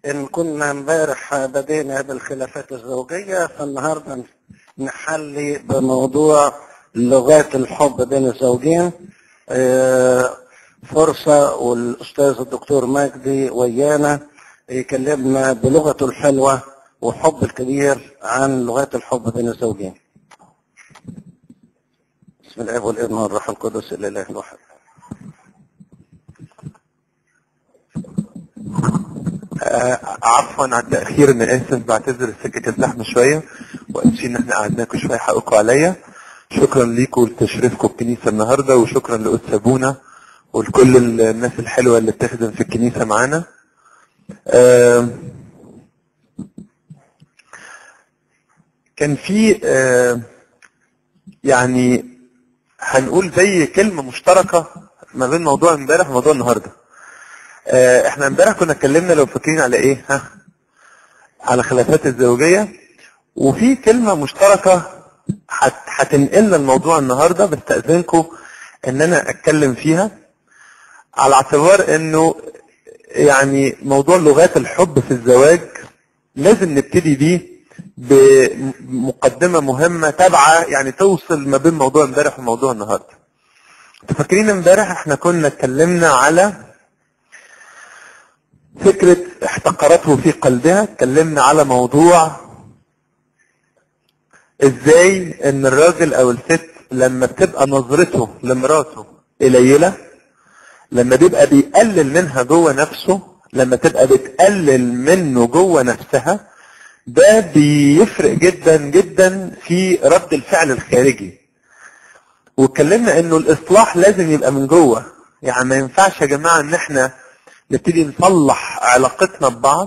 إن كنا امبارح بدينا بالخلافات الزوجية فالنهاردة نحلي بموضوع لغات الحب بين الزوجين آه، فرصة والأستاذ الدكتور مجدي ويانا يكلمنا بلغته الحلوة وحب الكبير عن لغات الحب بين الزوجين بسم الله والابن والروح القدس الاله الواحد آه، عفوا على التأخير أنا آسف بعتذر السكة كانت زحمة شوية وأسفين إن إحنا قعدناكم شوية حقكم عليا شكرا ليكم لتشريفكم الكنيسة النهاردة وشكرا لأستاذ سابونا ولكل الناس الحلوة اللي بتخدم في الكنيسة معانا آه، كان في آه، يعني هنقول زي كلمة مشتركة ما بين موضوع امبارح وموضوع النهارده آه، احنا امبارح كنا اتكلمنا لو فاكرين على ايه ها على خلافات الزوجية وفي كلمة مشتركة هت- هتنقلنا الموضوع النهاردة بستأذنكم ان انا اتكلم فيها على اعتبار انه يعني موضوع لغات الحب في الزواج لازم نبتدي بيه بمقدمة مهمة تابعة يعني توصل ما بين موضوع امبارح وموضوع النهاردة انتوا فاكرين امبارح احنا كنا اتكلمنا على فكرة احتقرته في قلبها اتكلمنا على موضوع ازاي ان الراجل او الست لما بتبقى نظرته لمراته قليلة لما بيبقى بيقلل منها جوه نفسه لما تبقى بتقلل منه جوه نفسها ده بيفرق جدا جدا في رد الفعل الخارجي واتكلمنا انه الاصلاح لازم يبقى من جوه يعني ما ينفعش يا جماعه ان احنا نبتدي نصلح علاقتنا ببعض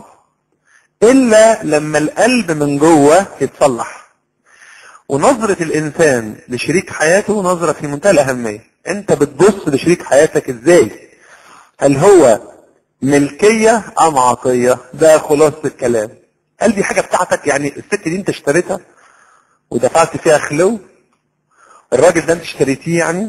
الا لما القلب من جوه يتصلح ونظرة الانسان لشريك حياته نظرة في منتهى الاهمية انت بتبص لشريك حياتك ازاي هل هو ملكية ام عطية ده خلاصة الكلام هل دي حاجة بتاعتك يعني الست دي انت اشتريتها ودفعت فيها خلو الراجل ده انت اشتريتيه يعني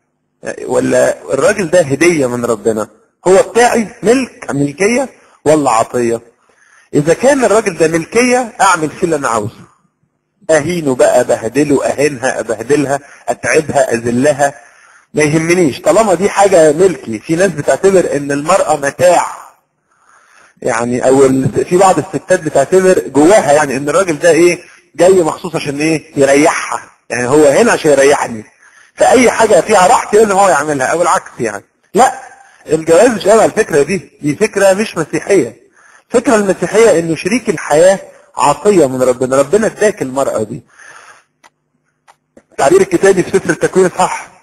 ولا الراجل ده هدية من ربنا هو بتاعي ملك ملكية ولا عطية اذا كان الراجل ده ملكية اعمل فيه اللي انا عاوزه اهينه بقى بهدله اهينها ابهدلها اتعبها اذلها ما يهمنيش طالما دي حاجة ملكي في ناس بتعتبر ان المرأة متاع يعني او ال- في بعض الستات بتعتبر جواها يعني ان الراجل ده ايه جاي مخصوص عشان ايه يريحها يعني هو هنا عشان يريحني فاي حاجة فيها راحتي لازم هو يعملها او العكس يعني لا الجواز مش قايم على الفكرة دي دي فكرة مش مسيحية الفكرة المسيحية انه شريك الحياة عطية من ربنا ربنا اداك المرأة دي التعبير الكتابي في سفر التكوين صح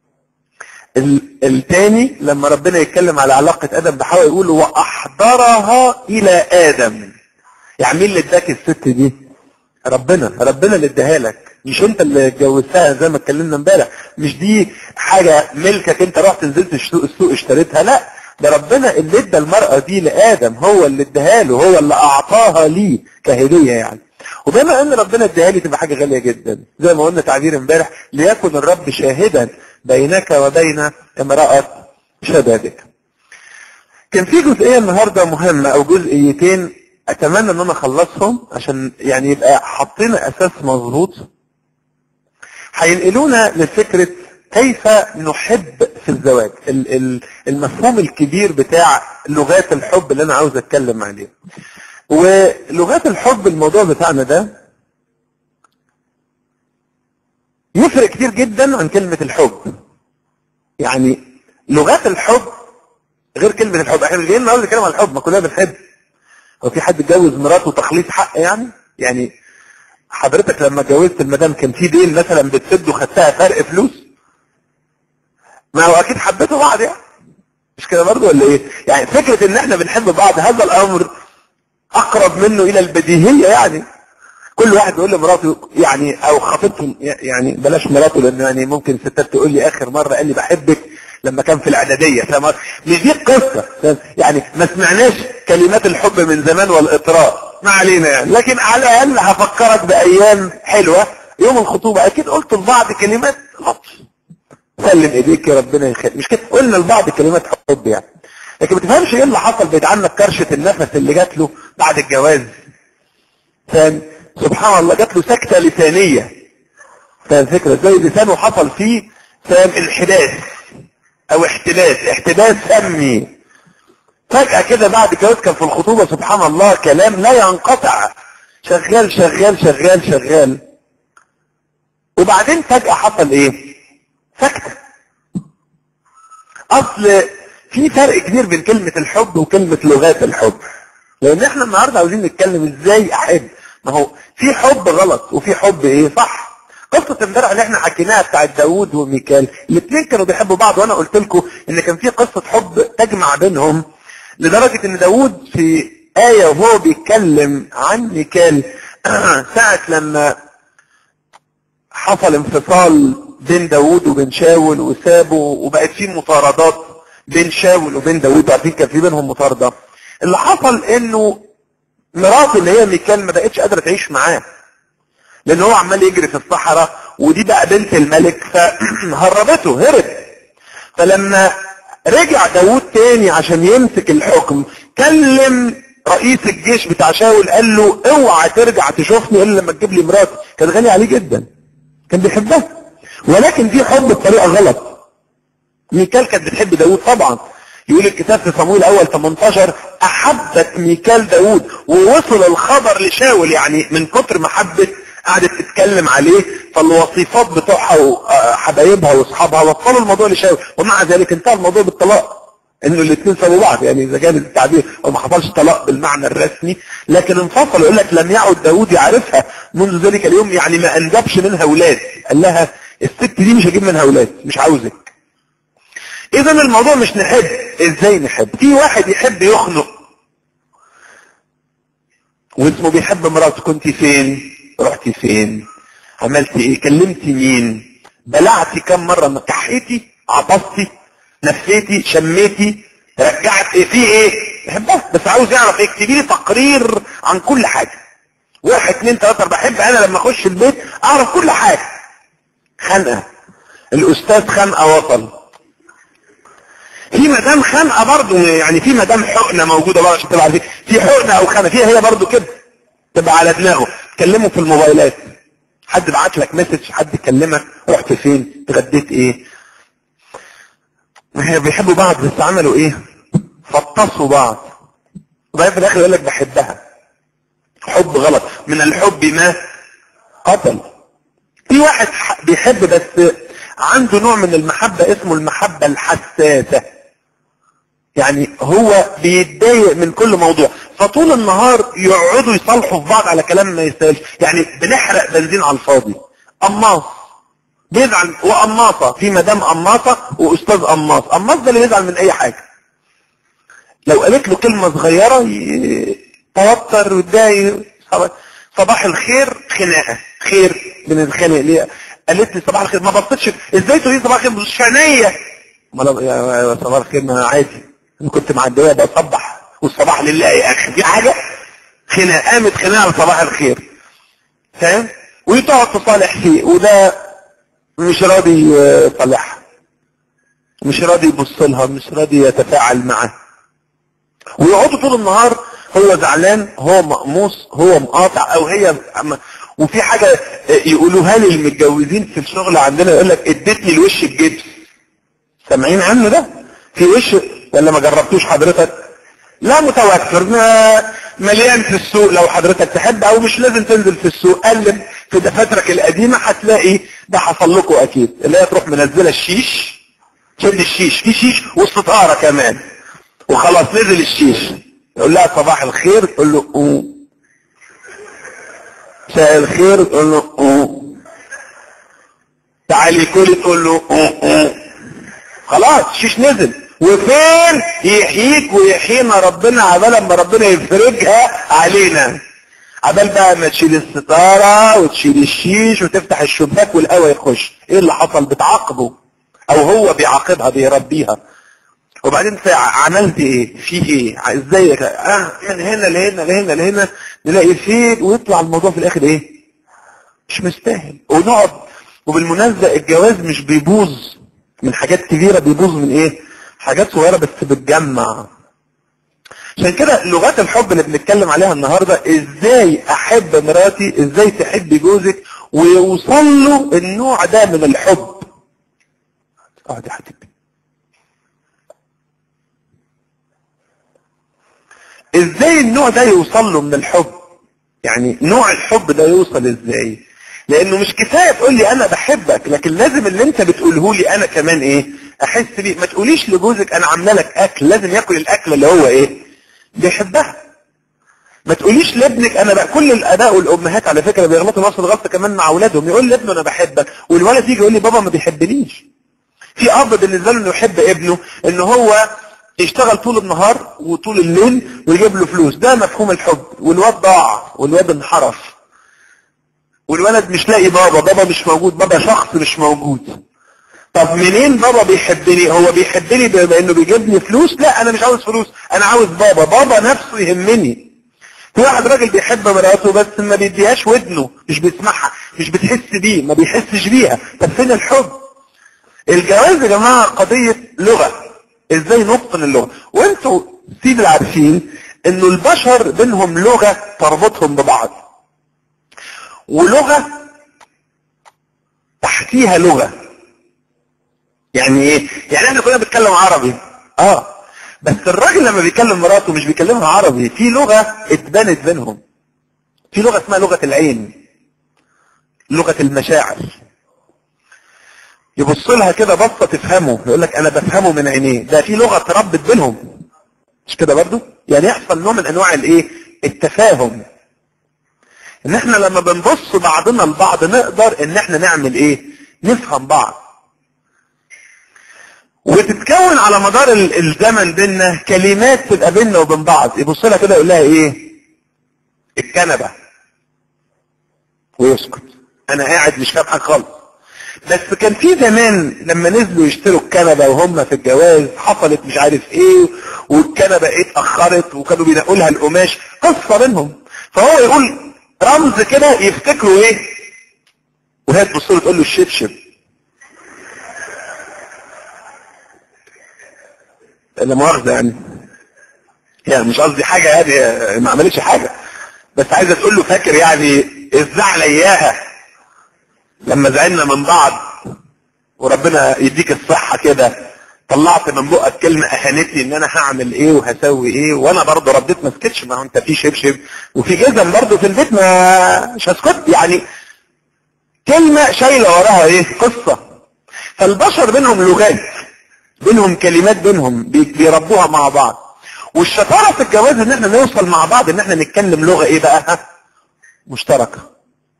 ال- التاني لما ربنا يتكلم على علاقة ادم بحواء يقول واحضرها الى ادم يعني مين اللي اداك الست دي ربنا ربنا اللي اداها لك مش انت اللي اتجوزتها زي ما اتكلمنا امبارح مش دي حاجة ملكك انت رحت نزلت السوق, السوق اشتريتها لا ده ربنا اللي ادى المرأة دي لآدم هو اللي اداها له هو اللي اعطاها ليه كهدية يعني وبما ان ربنا اداها لي تبقى حاجة غالية جدا زي ما قلنا تعبير امبارح ليكن الرب شاهدا بينك وبين امرأة شبابك كان في جزئية النهاردة مهمة او جزئيتين اتمنى ان انا اخلصهم عشان يعني يبقى حطينا اساس مظبوط هينقلونا لفكرة كيف نحب في الزواج ال- ال- المفهوم الكبير بتاع لغات الحب اللي انا عاوز اتكلم عليه ولغات الحب الموضوع بتاعنا ده يفرق كتير جدا عن كلمة الحب يعني لغات الحب غير كلمة الحب احنا مش جايين النهارده نتكلم عن الحب ما كلنا بنحب هو في حد اتجوز مراته تخليص حق يعني يعني حضرتك لما اتجوزت المدام كان في دين مثلا بتسد وخدتها فرق فلوس ما هو اكيد حبيتوا بعض يعني مش كده برضه ولا ايه يعني فكرة ان احنا بنحب بعض هذا الامر اقرب منه الى البديهية يعني كل واحد يقول لمراته يعني او خطيبته يعني بلاش مراته لان يعني ممكن ستات تقول لي اخر مرة قال لي بحبك لما كان في الاعدادية فما مش دي القصة يعني ما سمعناش كلمات الحب من زمان والاطراء ما علينا يعني لكن على الاقل هفكرك بايام حلوة يوم الخطوبة اكيد قلت لبعض كلمات لطف سلم ايديك يا ربنا يخليك مش كده قلنا لبعض كلمات حب يعني لكن ما تفهمش ايه اللي حصل بعيد عنك كرشة النفس اللي جات له بعد الجواز فاهم سبحان الله جات له سكتة لسانية فاهم الفكرة زي لسانه حصل فيه فاهم انحداث او احتباس احتباس سمي فجأة كده بعد الجواز كان في الخطوبة سبحان الله كلام لا ينقطع شغال شغال شغال شغال وبعدين فجأة حصل ايه سكتة اصل في فرق كبير بين كلمة الحب وكلمة لغات الحب لان احنا النهاردة عاوزين نتكلم ازاي احب ما هو في حب غلط وفي حب ايه صح قصة امبارح اللي احنا حكيناها بتاعت داوود وميكال الاثنين كانوا بيحبوا بعض وانا قلت لكم ان كان في قصة حب تجمع بينهم لدرجة ان داوود في آية وهو بيتكلم عن ميكال ساعة لما حصل انفصال بين داوود وبين شاول وسابه وبقت في مطاردات بين شاول وبين داوود عارفين كان في بينهم مطاردة اللي حصل انه مراته اللي هي ميكال ما بقتش قادرة تعيش معاه لان هو عمال يجري في الصحراء ودي بقى بنت الملك فهربته هرب فلما رجع داوود تاني عشان يمسك الحكم كلم رئيس الجيش بتاع شاول قال له اوعى ترجع تشوفني الا لما تجيب لي مراتي كان غني عليه جدا كان بيحبها ولكن دي حب بطريقه غلط ميكال كانت بتحب داوود طبعا يقول الكتاب في صمويل الاول 18 احبت ميكال داوود ووصل الخبر لشاول يعني من كتر محبه قعدت تتكلم عليه فالوصيفات بتوعها وحبايبها واصحابها وصلوا الموضوع لشاول ومع ذلك انتهى الموضوع بالطلاق انه الاثنين سابوا بعض يعني اذا كان التعبير او ما حصلش طلاق بالمعنى الرسمي لكن انفصلوا يقول لك لم يعد داوود يعرفها منذ ذلك اليوم يعني ما انجبش منها اولاد قال لها الست دي مش هجيب منها اولاد مش عاوزك اذا الموضوع مش نحب ازاي نحب في واحد يحب يخنق واسمه بيحب مراته كنت فين رحتي فين عملتي ايه كلمتي مين بلعتي كم مرة كحيتي عطستي نفيتي شميتي رجعت ايه في ايه بحبها بس عاوز يعرف اكتبي لي تقرير عن كل حاجة واحد اتنين تلاتة بحب انا لما اخش البيت اعرف كل حاجة خنقة الاستاذ خنقة وصل في مدام خنقة برضه يعني في مدام حقنة موجودة بقى عشان تبقى عارفين في حقنة او خنقة فيها هي برضه كده تبقى على دماغه تكلمه في الموبايلات حد بعت لك مسج حد كلمك رحت فين اتغديت ايه ما هي بيحبوا بعض بس عملوا ايه فطسوا بعض وبعدين في الاخر يقول لك بحبها حب غلط من الحب ما قتل في واحد بيحب بس عنده نوع من المحبة اسمه المحبة الحساسة يعني هو بيتضايق من كل موضوع فطول النهار يقعدوا يصالحوا في بعض على كلام ما يستاهلش يعني بنحرق بنزين على الفاضي قماص بيزعل وقماصه في مدام قماصه واستاذ قماص قماص ده اللي بيزعل من اي حاجه لو قالت له كلمه صغيره يتوتر ويتضايق صباح الخير خناقه خير بنتخانق ليه قالت لي صباح الخير ما بصيتش ازاي تقولي صباح الخير مش عينيا ما صباح الخير ما عادي انا كنت معديه بصبح والصباح لله يا اخي في حاجه خناقه قامت خناقه على صباح الخير فاهم وتقعد تصالح فيه وده مش راضي يصالحها مش راضي يبص لها مش راضي يتفاعل معها ويقعدوا طول النهار هو زعلان هو مقموص هو مقاطع او هي وفي حاجه يقولوها لي المتجوزين في الشغل عندنا يقول لك اديتني الوش الجبس سامعين عنه ده في وش ولا ما جربتوش حضرتك لا متوفر ما مليان في السوق لو حضرتك تحب او مش لازم تنزل في السوق قلب في دفاترك القديمه هتلاقي ده حصل لكم اكيد اللي هي تروح منزله الشيش شد الشيش في شيش والستاره كمان وخلاص نزل الشيش يقول لها صباح الخير تقول له اوه مساء الخير تقول له اوه تعالي كلي تقول له اوه اوه خلاص الشيش نزل وفين يحييك ويحيينا ربنا عبال ما ربنا يفرجها علينا عبال بقى ما تشيل الستارة وتشيل الشيش وتفتح الشباك والهواء يخش ايه اللي حصل بتعاقبه او هو بيعاقبها بيربيها وبعدين عملت ايه في ايه ازيك اه من هنا لهنا لهنا لهنا نلاقي فين ويطلع الموضوع في الاخر ايه مش مستاهل ونقعد وبالمناسبة الجواز مش بيبوظ من حاجات كبيرة بيبوظ من ايه حاجات صغيرة بس بتجمع عشان كده لغات الحب اللي بنتكلم عليها النهارده ازاي احب مراتي ازاي تحبي جوزك ويوصل له النوع ده من الحب اقعد يا حبيبي ازاي النوع ده يوصل له من الحب يعني نوع الحب ده يوصل ازاي لانه مش كفايه تقول لي انا بحبك لكن لازم اللي انت بتقوله لي انا كمان ايه احس بيه ما تقوليش لجوزك انا عامله لك اكل لازم ياكل الاكل اللي هو ايه بيحبها ما تقوليش لابنك انا بقى كل الاباء والامهات على فكره بيغلطوا نفس الغلطه كمان مع اولادهم يقول لابنه انا بحبك والولد يجي يقول لي بابا ما بيحبنيش في اب بالنسبه له انه يحب ابنه ان هو يشتغل طول النهار وطول الليل ويجيب له فلوس ده مفهوم الحب والواد ضاع والواد انحرف والولد مش لاقي بابا بابا مش موجود بابا شخص مش موجود طب منين بابا بيحبني هو بيحبني بانه بيجيب لي فلوس لا انا مش عاوز فلوس انا عاوز بابا بابا نفسه يهمني في واحد راجل بيحب مراته بس ما بيديهاش ودنه مش بيسمعها مش بتحس بيه ما بيحسش بيها طب فين الحب الجواز يا جماعه قضيه لغه ازاي نتقن اللغه وانتوا سيد عارفين انه البشر بينهم لغه تربطهم ببعض ولغه تحتيها لغه يعني ايه يعني احنا كلنا بنتكلم عربي اه بس الراجل لما بيكلم مراته مش بيكلمها عربي في لغه اتبنت بينهم في لغه اسمها لغه العين لغه المشاعر يبص لها كده بصه تفهمه يقول لك انا بفهمه من عينيه ده في لغه تربت بينهم مش كده برضو يعني يحصل نوع من انواع الايه التفاهم ان احنا لما بنبص بعضنا البعض نقدر ان احنا نعمل ايه نفهم بعض وتتكون على مدار الزمن بينا كلمات تبقى بينا وبين بعض يبص لها كده يقول لها ايه الكنبه ويسكت انا قاعد مش فاهم حاجه خالص بس كان في زمان لما نزلوا يشتروا الكنبه وهم في الجواز حصلت مش عارف ايه والكنبه ايه اتاخرت وكانوا بينقوا لها القماش قصه بينهم فهو يقول رمز كده يفتكروا ايه وهي تبص له تقول له الشبشب لا مؤاخذة يعني يعني مش قصدي حاجة يعني ما عملتش حاجة بس عايزة تقول له فاكر يعني الزعل اياها لما زعلنا من بعض وربنا يديك الصحة كده طلعت من بقك كلمة اهانتني ان انا هعمل ايه وهسوي ايه وانا برضه رديت ما سكتش ما هو انت في شبشب وفي جزم برضه في البيت ما مش هسكت يعني كلمة شايلة وراها ايه قصة فالبشر بينهم لغات بينهم كلمات بينهم بيربوها مع بعض والشطارة في الجواز ان احنا نوصل مع بعض ان احنا نتكلم لغة ايه بقى مشتركة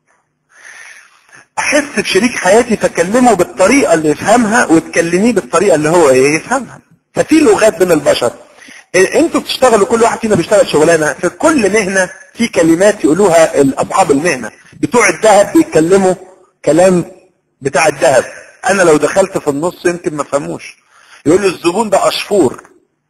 احس بشريك حياتي فاكلمه بالطريقة اللي يفهمها وتكلميه بالطريقة اللي هو ايه يفهمها ففي لغات بين البشر انتوا بتشتغلوا كل واحد فينا بيشتغل شغلانه في كل مهنه في كلمات يقولوها اصحاب المهنه بتوع الذهب بيتكلموا كلام بتاع الذهب انا لو دخلت في النص يمكن ما فهموش يقول لي الزبون ده عصفور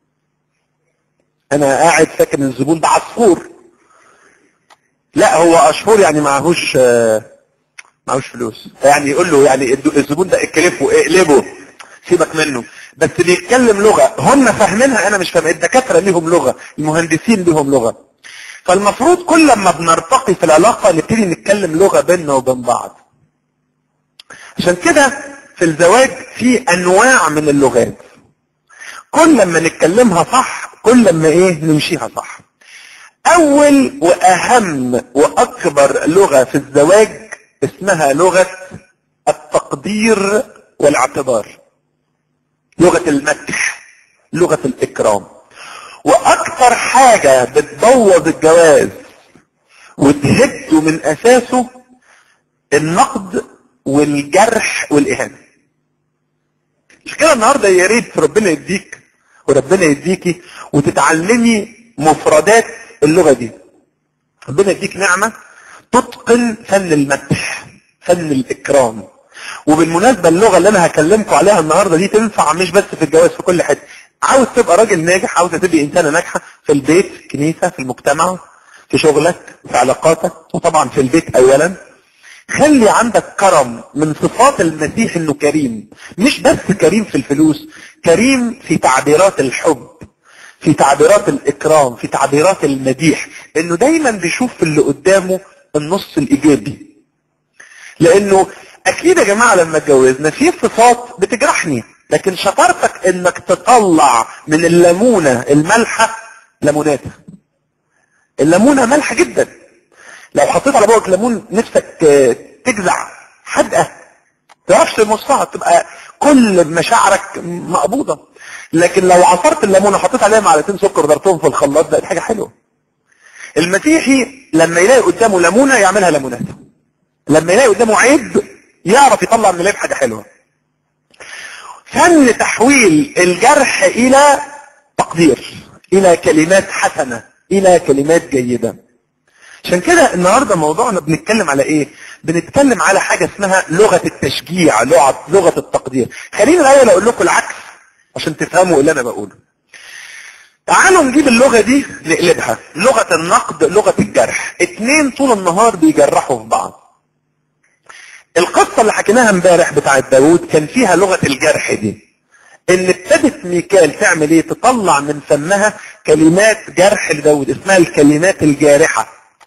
انا قاعد فاكر ان الزبون ده عصفور لا هو عصفور يعني معهوش معهوش فلوس يعني يقول له يعني الزبون ده اكلفه اقلبه سيبك منه بس بيتكلم لغة هم فاهمينها انا مش فاهم الدكاترة ليهم لغة المهندسين ليهم لغة فالمفروض كل ما بنرتقي في العلاقة نبتدي نتكلم لغة بيننا وبين بعض عشان كده في الزواج في انواع من اللغات كل لما نتكلمها صح كل لما ايه نمشيها صح اول واهم واكبر لغة في الزواج اسمها لغة التقدير والاعتبار لغة المدح لغة الاكرام واكتر حاجة بتبوظ الجواز وتهده من اساسه النقد والجرح والاهانة مش كده النهارده يا ريت ربنا يديك وربنا يديكي وتتعلمي مفردات اللغة دي ربنا يديك نعمة تتقن فن المدح فن الإكرام وبالمناسبة اللغة اللي أنا هكلمكم عليها النهاردة دي تنفع مش بس في الجواز في كل حتة عاوز تبقى راجل ناجح عاوز تبقى إنسانة ناجحة في البيت في الكنيسة في المجتمع في شغلك في علاقاتك وطبعا في البيت أولا خلي عندك كرم من صفات المسيح انه كريم مش بس كريم في الفلوس كريم في تعبيرات الحب في تعبيرات الاكرام في تعبيرات المديح انه دايما بيشوف في اللي قدامه النص الايجابي لانه اكيد يا جماعه لما اتجوزنا في صفات بتجرحني لكن شطارتك انك تطلع من الليمونه المالحه ليمونات الليمونه مالحه جدا لو حطيت على بوقك ليمون نفسك آه، تجزع حدقه تعرفش تمصها تبقى كل مشاعرك مقبوضه لكن لو عصرت الليمونه وحطيت عليها معلقتين سكر ضربتهم في الخلاط بقت حاجه حلوه المسيحي لما يلاقي قدامه ليمونه يعملها ليمونات لما يلاقي قدامه عيب يعرف يطلع من العيب حاجه حلوه فن تحويل الجرح الى تقدير الى كلمات حسنه الى كلمات جيده عشان كده النهارده موضوعنا بنتكلم على ايه بنتكلم على حاجه اسمها لغه التشجيع لغه لغه التقدير خليني الاول اقول لكم العكس عشان تفهموا اللي انا بقوله تعالوا نجيب اللغه دي نقلبها لغه النقد لغه الجرح اتنين طول النهار بيجرحوا في بعض القصة اللي حكيناها امبارح بتاعت داوود كان فيها لغة الجرح دي ان ابتدت ميكال تعمل ايه تطلع من فمها كلمات جرح لداود اسمها الكلمات الجارحة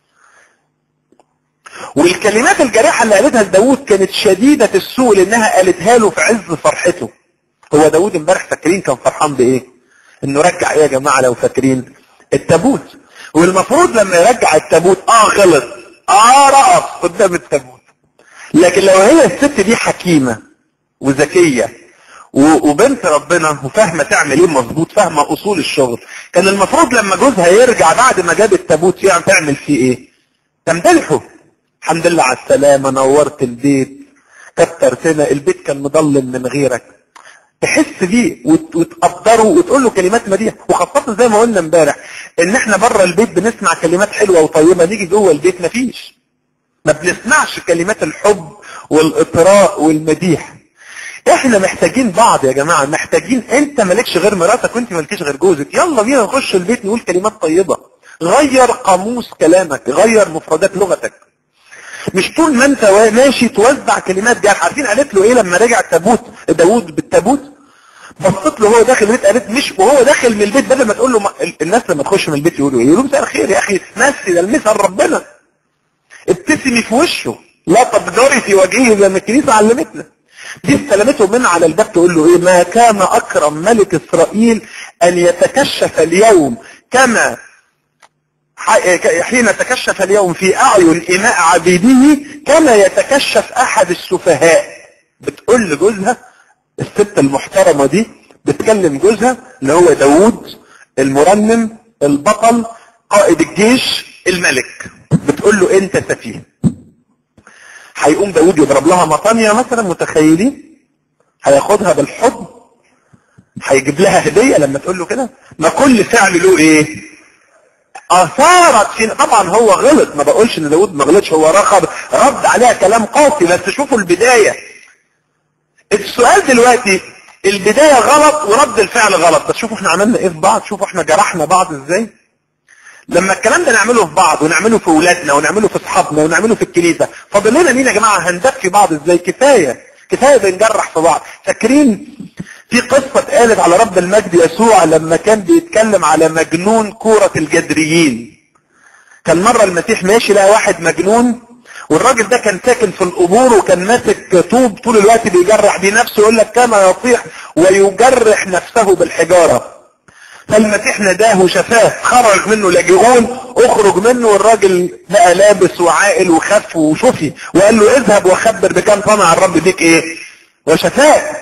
والكلمات الجارحة اللي قالتها لداود كانت شديدة السوء لانها قالتها له في عز فرحته هو داود امبارح فاكرين كان فرحان بايه انه رجع ايه يا جماعة لو فاكرين التابوت والمفروض لما يرجع التابوت اه غلط اه رقص قدام التابوت لكن لو هي الست دي حكيمة وذكية و- وبنت ربنا وفاهمة تعمل ايه مظبوط فاهمة اصول الشغل كان المفروض لما جوزها يرجع بعد ما جاب التابوت يعني تعمل فيه ايه تمدلحه الحمد لله على السلامة نورت البيت كترتنا البيت كان مضلم من غيرك تحس بيه وت- وتقدره وتقول له كلمات مديحه وخاصة زي ما قلنا امبارح ان احنا بره البيت بنسمع كلمات حلوة وطيبة نيجي جوه البيت مفيش ما بنسمعش كلمات الحب والاطراء والمديح احنا محتاجين بعض يا جماعة محتاجين انت مالكش غير مراتك وانت مالكيش غير جوزك يلا بينا نخش البيت نقول كلمات طيبة غير قاموس كلامك غير مفردات لغتك مش طول ما انت وا- ماشي توزع كلمات جارحة عارفين قالت له ايه لما رجع التابوت داوود بالتابوت بصيت له وهو داخل البيت قالت مش وهو داخل من البيت بدل ما تقول له ما ال- الناس لما تخش من البيت يقولوا ايه يقولوا مساء الخير يا اخي مسي ده المثل ربنا ابتسمي في وشه لا تبدري في وجهه زي ما الكنيسه علمتنا دي استلمته من على الباب تقول له ايه ما كان اكرم ملك اسرائيل ان يتكشف اليوم كما ح- حين تكشف اليوم في اعين اماء عبيده كما يتكشف احد السفهاء بتقول لجوزها الست المحترمة دي بتكلم جوزها اللي هو داوود المرنم البطل قائد الجيش الملك بتقول له انت سفيه هيقوم داوود يضرب لها مطانية مثلا متخيلين هياخدها بالحضن هيجيب لها هدية لما تقول له كده ما كل فعل له ايه اثارت فينا طبعا هو غلط ما بقولش ان داوود ما غلطش هو رخب رد عليها كلام قاسي بس شوفوا البداية السؤال دلوقتي البداية غلط ورد الفعل غلط بس شوفوا احنا عملنا ايه في بعض شوفوا احنا جرحنا بعض ازاي لما الكلام ده نعمله في بعض ونعمله في ولادنا ونعمله في اصحابنا ونعمله في الكنيسة فاضل لنا مين يا جماعة هندفي بعض ازاي كفاية كفاية بنجرح في بعض فاكرين في قصة اتقالت على رب المجد يسوع لما كان بيتكلم على مجنون كورة الجدريين كان مرة المسيح ماشي لقى واحد مجنون والراجل ده كان ساكن في القبور وكان ماسك طوب طول الوقت بيجرح بيه نفسه يقول لك كما يطيح ويجرح نفسه بالحجارة فالمسيح نداه وشفاه خرج منه لاجئون اخرج منه والراجل بقى لابس وعاقل وخف وشفي وقال له اذهب وخبر بكم صنع الرب بيك ايه وشفاه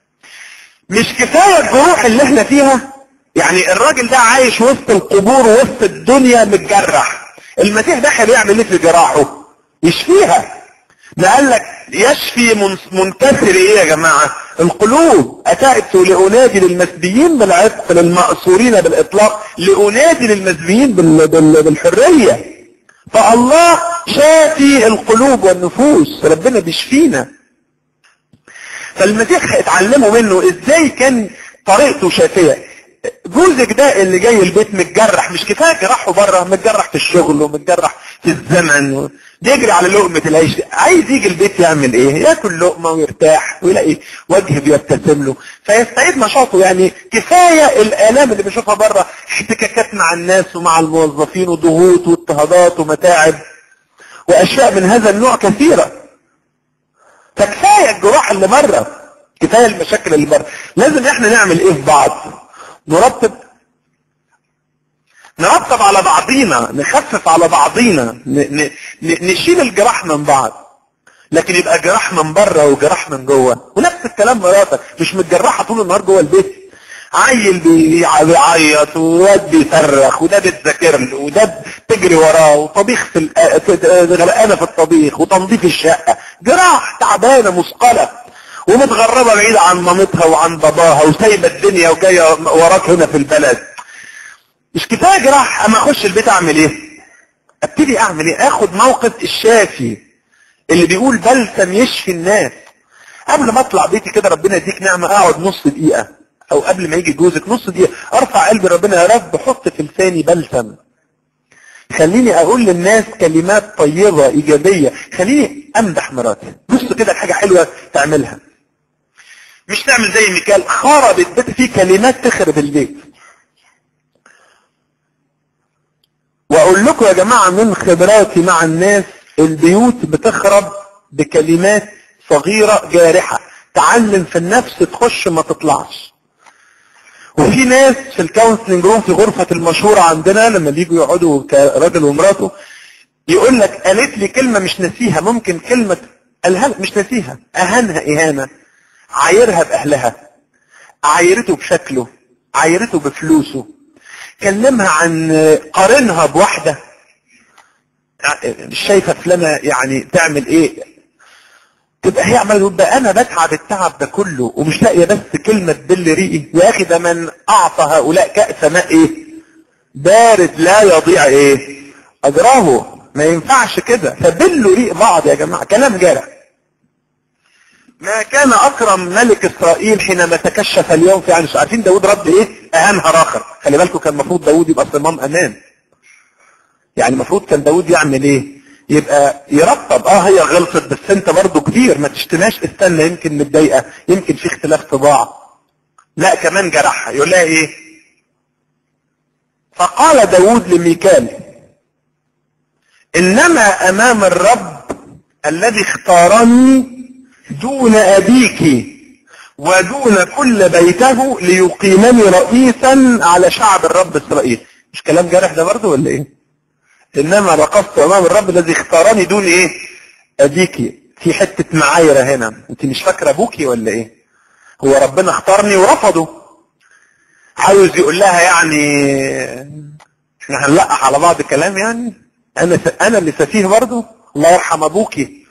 مش كفاية الجروح اللي احنا فيها يعني الراجل ده عايش وسط القبور وسط الدنيا متجرح المسيح دخل يعمل ايه في جراحه يشفيها ده قال لك يشفي من- منكسر ايه يا جماعة القلوب اتأت لأنادي للمسبيين بالعتق للمأسورين بالإطلاق لأنادي للمسبيين بال- بال- بالحرية فالله شافي القلوب والنفوس ربنا بيشفينا فالمسيح اتعلموا منه ازاي كان طريقته شافية جوزك ده اللي جاي البيت متجرح مش كفايه جراحه بره متجرح في الشغل ومتجرح في الزمن بيجري على لقمة العيش عايز يجي البيت يعمل ايه ياكل لقمة ويرتاح ويلاقي وجه بيبتسم له فيستعيد نشاطه يعني كفاية الآلام اللي بيشوفها بره احتكاكات مع الناس ومع الموظفين وضغوط واضطهادات ومتاعب واشياء من هذا النوع كثيرة فكفاية الجراح اللي بره كفاية المشاكل اللي بره لازم احنا نعمل ايه في بعض نرتب نرتب على بعضينا نخفف على بعضينا ن- ن- ن- نشيل الجراح من بعض لكن يبقى جراح من بره وجراح من جوه ونفس الكلام مراتك مش متجرحه طول النهار جوه البيت عيل بي- بيعيط وواد بيصرخ وده بتذاكر له وده بتجري وراه وطبيخ في ال- في- غرقانه في الطبيخ وتنظيف الشقه جراح تعبانه مثقله ومتغربه بعيده عن مامتها وعن باباها وسايبه الدنيا وجايه وراك هنا في البلد مش كفايه جراح اما اخش البيت اعمل ايه ابتدي اعمل ايه اخد موقف الشافي اللي بيقول بلسم يشفي الناس قبل ما اطلع بيتي كده ربنا يديك نعمه اقعد نص دقيقه او قبل ما يجي جوزك نص دقيقه ارفع قلبي ربنا يا رب حط في لساني بلسم خليني اقول للناس كلمات طيبه ايجابيه خليني امدح مراتي بص كده حاجه حلوه تعملها مش تعمل زي ميكال خرب البيت فيه كلمات تخرب البيت واقول لكم يا جماعة من خبراتي مع الناس البيوت بتخرب بكلمات صغيرة جارحة تعلم في النفس تخش ما تطلعش وفي ناس في الكونسلنج روم في غرفة المشورة عندنا لما بيجوا يقعدوا كراجل ومراته يقول لك قالت لي كلمة مش نسيها ممكن كلمة قالها لك مش نسيها اهانها اهانة عايرها باهلها عايرته بشكله عايرته بفلوسه كلمها عن قارنها بواحدة مش شايفة فلانة يعني تعمل ايه تبقى هي عمالة تقول ده انا بتعب التعب ده كله ومش لاقية بس كلمة تبل ريقي يا اخي ده من اعطى هؤلاء كأس ماء ايه بارد لا يضيع ايه اجراه ما ينفعش كده فبلوا ريق بعض يا جماعة كلام جارح ما كان اكرم ملك اسرائيل حينما تكشف اليوم في عنش عارفين داود رد ايه اهانها راخر خلي بالكم كان المفروض داود يبقى صمام امان يعني المفروض كان داود يعمل ايه يبقى يرتب اه هي غلطت بس انت برضه كبير ما تشتناش استنى يمكن متضايقه يمكن في اختلاف طباع لا كمان جرحها يقول لها ايه فقال داود لميكال انما امام الرب الذي اختارني دون ابيك ودون كل بيته ليقيمني رئيسا على شعب الرب اسرائيل مش كلام جارح ده برضه ولا ايه انما رقصت امام الرب الذي اختارني دون ايه ابيكي في حتة معايرة هنا انت مش فاكرة ابوكي ولا ايه هو ربنا اختارني ورفضه عاوز يقول لها يعني احنا هنلقح على بعض الكلام يعني انا س... انا اللي سفيه برضه الله يرحم ابوكي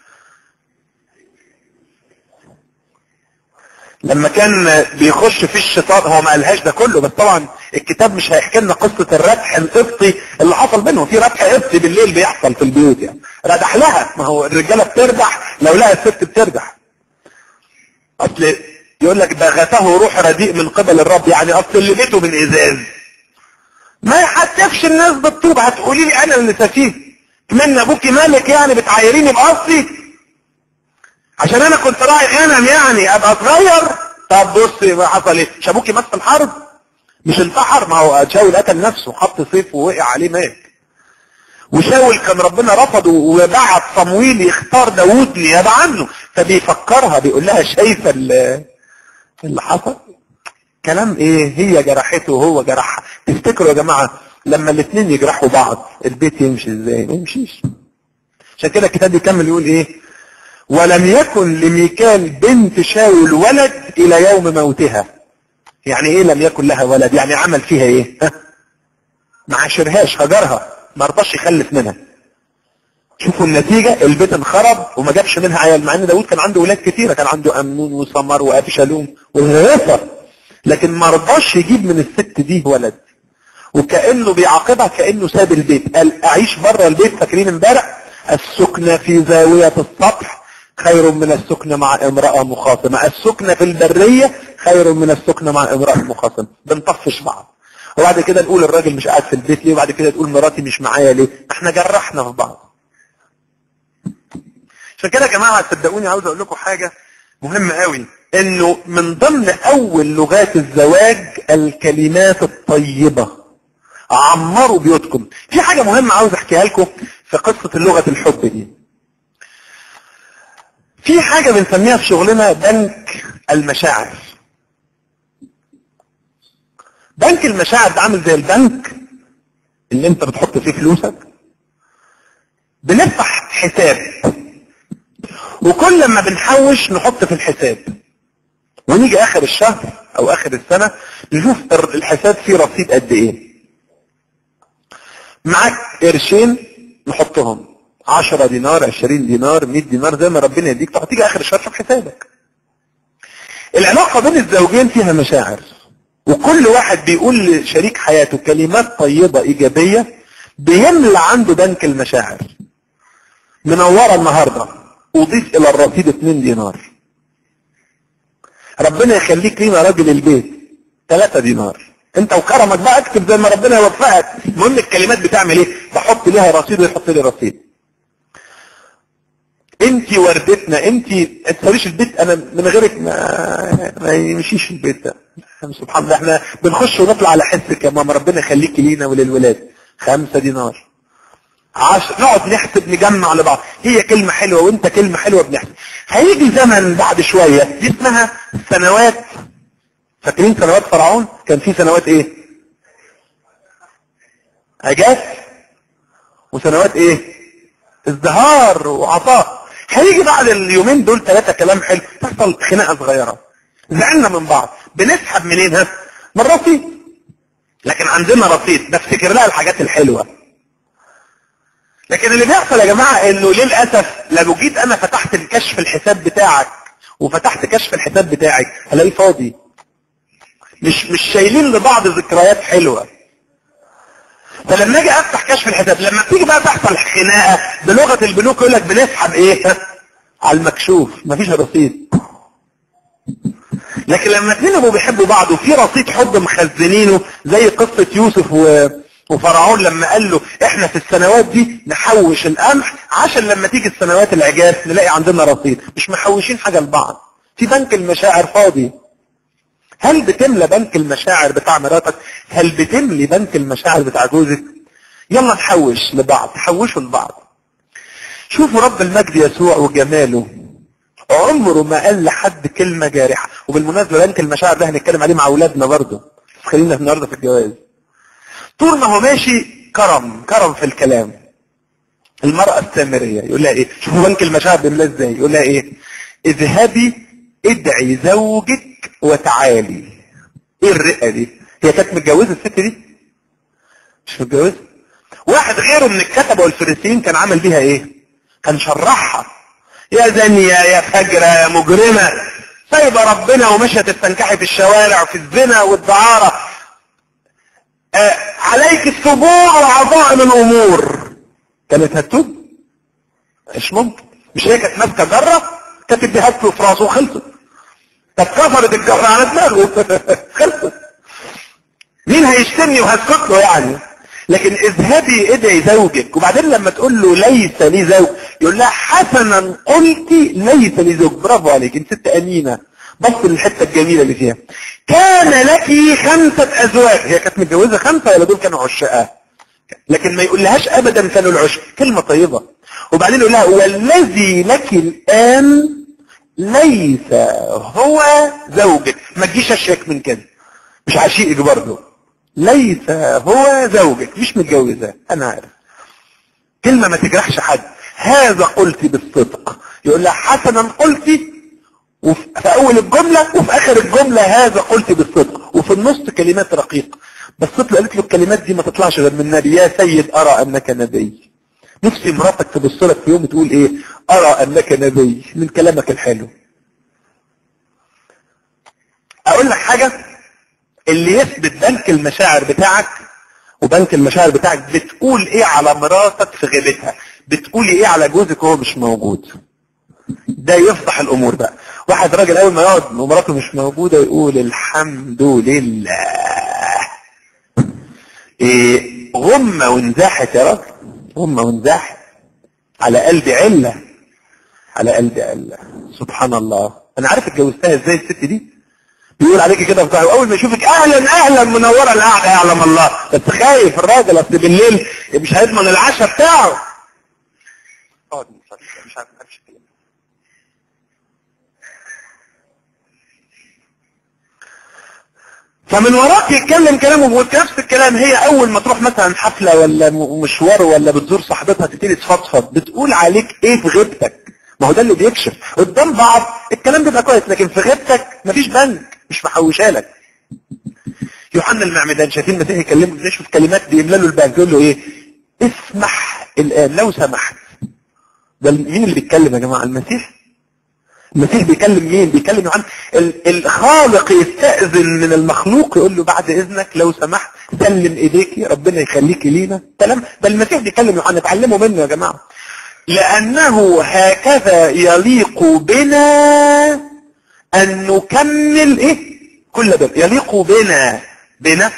لما كان بيخش في الشيطان هو ما قالهاش ده كله بس طبعا الكتاب مش هيحكي لنا قصه الردح القبطي اللي حصل بينهم في ردح قبطي بالليل بيحصل في البيوت يعني ردح لها ما هو الرجاله بتردح لو لها الست بتردح اصل يقول لك بغته روح رديء من قبل الرب يعني اصل اللي بيته من ازاز ما هتفش الناس بالطوب هتقولي لي انا اللي سفيه من ابوكي مالك يعني بتعايريني باصلي عشان انا كنت راعي غنم يعني ابقى صغير طب بص ما حصل ايه مش ابوكي مات في الحرب مش انتحر ما هو شاول قتل نفسه حط سيف ووقع عليه مات وشاول كان ربنا رفضه وبعت صمويل يختار داوود نيابه عنه فبيفكرها بيقول لها شايفه اللي حصل كلام ايه هي جرحته وهو جرحها تفتكروا يا جماعه لما الاثنين يجرحوا بعض البيت يمشي ازاي ما يمشيش عشان كده الكتاب بيكمل يقول ايه ولم يكن لميكال بنت شاول ولد الى يوم موتها يعني ايه لم يكن لها ولد يعني عمل فيها ايه ها؟ ما عاشرهاش هجرها ما رضاش يخلف منها شوفوا النتيجة البيت انخرب وما جابش منها عيال مع ان داود كان عنده ولاد كتيرة كان عنده امنون وسمر وابشالوم والغيثة لكن ما رضاش يجيب من الست دي ولد وكأنه بيعاقبها كأنه ساب البيت قال اعيش بره البيت فاكرين امبارح السكنة في زاوية السطح خير من السكنة مع امرأة مخاصمة السكنة في البرية خير من السكنة مع امرأة مخاصمة بنطفش بعض وبعد كده نقول الراجل مش قاعد في البيت ليه وبعد كده تقول مراتي مش معايا ليه احنا جرحنا في بعض عشان كده يا جماعه صدقوني عاوز اقول لكم حاجه مهمه قوي انه من ضمن اول لغات الزواج الكلمات الطيبه عمروا بيوتكم في حاجه مهمه عاوز احكيها لكم في قصه لغه الحب دي في حاجه بنسميها في شغلنا بنك المشاعر بنك المشاعر ده عامل زي البنك اللي انت بتحط فيه فلوسك بنفتح حساب وكل ما بنحوش نحط في الحساب ونيجي اخر الشهر او اخر السنة نشوف الحساب فيه رصيد قد ايه معاك قرشين نحطهم 10 دينار 20 دينار 100 دينار زي ما ربنا يديك تيجي اخر الشهر تشوف حسابك العلاقة بين الزوجين فيها مشاعر وكل واحد بيقول لشريك حياته كلمات طيبة ايجابية بيملى عنده بنك المشاعر منورة النهاردة اضيف الى الرصيد 2 دينار ربنا يخليك لينا راجل البيت 3 دينار انت وكرمك بقى اكتب زي ما ربنا يوفقك المهم الكلمات بتعمل ايه بحط ليها رصيد ويحط لي رصيد انت وردتنا انت ما تسويش البيت انا من غيرك ما ما يمشيش البيت ده سبحان الله احنا بنخش ونطلع على حسك يا ماما ربنا يخليك لينا وللولاد خمسة دينار عشر نقعد نحسب نجمع لبعض هي كلمة حلوة وانت كلمة حلوة بنحسب هيجي زمن بعد شوية دي اسمها سنوات فاكرين سنوات فرعون كان في سنوات ايه عجاز وسنوات ايه ازدهار وعطاء هيجي بعد اليومين دول ثلاثة كلام حلو تحصل خناقة صغيرة زعلنا من بعض بنسحب منين ها من رصيد لكن عندنا رصيد بفتكر لها الحاجات الحلوة لكن اللي بيحصل يا جماعة انه للأسف لو جيت انا فتحت الكشف الحساب بتاعك وفتحت كشف الحساب بتاعي هلاقيه فاضي مش مش شايلين لبعض ذكريات حلوة فلما اجي افتح كشف الحساب لما تيجي بقى تحصل خناقه بلغه البنوك يقول لك بنسحب ايه على المكشوف مفيش رصيد لكن لما اتنين ابقوا بيحبوا بعض وفي رصيد حب مخزنينه زي قصه يوسف و... وفرعون لما قال له احنا في السنوات دي نحوش القمح عشان لما تيجي السنوات العجاز نلاقي عندنا رصيد مش محوشين حاجه لبعض في بنك المشاعر فاضي هل بتملى بنك المشاعر بتاع مراتك هل بتملي بنك المشاعر بتاع جوزك يلا نحوش لبعض حوشوا لبعض شوفوا رب المجد يسوع وجماله عمره ما قال لحد كلمة جارحة وبالمناسبة بنك المشاعر ده هنتكلم عليه مع اولادنا برضه بس خلينا النهارده في الجواز طول ما هو ماشي كرم كرم في الكلام المرأة السامرية يقول لها ايه شوفوا بنك المشاعر بيملاه ازاي يقول لها ايه اذهبي ادعي زوجك وتعالي ايه الرقة دي هي كانت متجوزة الست دي مش متجوزة واحد غيره من الكتبة والفريسيين كان عامل بيها ايه كان شرحها يا زانية يا فجرة يا مجرمة سايبة ربنا ومشت تستنكحي في الشوارع في الزنا والدعارة آه عليك السبوع وعظائم الامور كانت هتتوب مش ممكن مش هي كانت ماسكه جره كانت اديها له في راسه وخلصت كانت كفرت الجره على دماغه خلصت مين هيشتمني وهسكت له يعني لكن اذهبي ادعي زوجك وبعدين لما تقول له ليس لي زوج يقول لها حسنا قلت ليس لي زوج برافو عليك انت ست امينه بص للحته الجميله اللي فيها كان لك خمسه ازواج هي كانت متجوزه خمسه ولا دول كانوا عشاقها لكن ما يقولهاش ابدا كانوا العشق كلمه طيبه وبعدين يقول لها والذي لك الان ليس هو زوجك ما تجيش اشيك من كده مش عشيقك برضه ليس هو زوجك مش متجوزة انا عارف كلمة ما تجرحش حد هذا قلت بالصدق يقول لها حسنا قلت وفي اول الجملة وفي اخر الجملة هذا قلت بالصدق وفي النص كلمات رقيقة بس له قالت له الكلمات دي ما تطلعش غير من النبي يا سيد ارى انك نبي نفسي مراتك تبص لك في يوم تقول ايه ارى انك نبي من كلامك الحلو اقول لك حاجة اللي يثبت بنك المشاعر بتاعك وبنك المشاعر بتاعك بتقول ايه على مراتك في غيبتها بتقولي ايه على جوزك وهو مش موجود ده يفضح الامور بقى واحد راجل اول ما يقعد ومراته مش موجودة يقول الحمد لله ايه غمة وانزاحت يا راجل غمة وانزاحت على قلبي علة على قلبي قال سبحان الله انا عارف اتجوزتها ازاي الست دي بيقول عليكي كده بتاع اول ما يشوفك اهلا اهلا منوره القعده يعلم الله بس خايف الراجل اصل بالليل مش هيضمن العشاء بتاعه اقعد مش عارف امشي فمن وراك يتكلم كلامه ويقول نفس الكلام هي اول ما تروح مثلا حفلة ولا مشوار ولا بتزور صاحبتها تبتدي تفضفض بتقول عليك ايه في غيبتك ما هو ده اللي بيكشف قدام بعض الكلام بيبقى كويس لكن في غيبتك مفيش بنك مش محوشها لك يوحنا المعمدان شايفين المسيح يكلمه ازاي شوف كلمات بيملى له البنك يقول له ايه اسمح الان لو سمحت ده مين اللي بيتكلم يا جماعه المسيح المسيح بيكلم مين بيكلم يوحنا الخالق يستأذن من المخلوق يقول له بعد اذنك لو سمحت سلم ايديك ربنا يخليكي لينا كلام ده المسيح بيكلم يوحنا اتعلموا منه يا جماعه لانه هكذا يليق بنا ان نكمل ايه كل بر يليق بنا بنا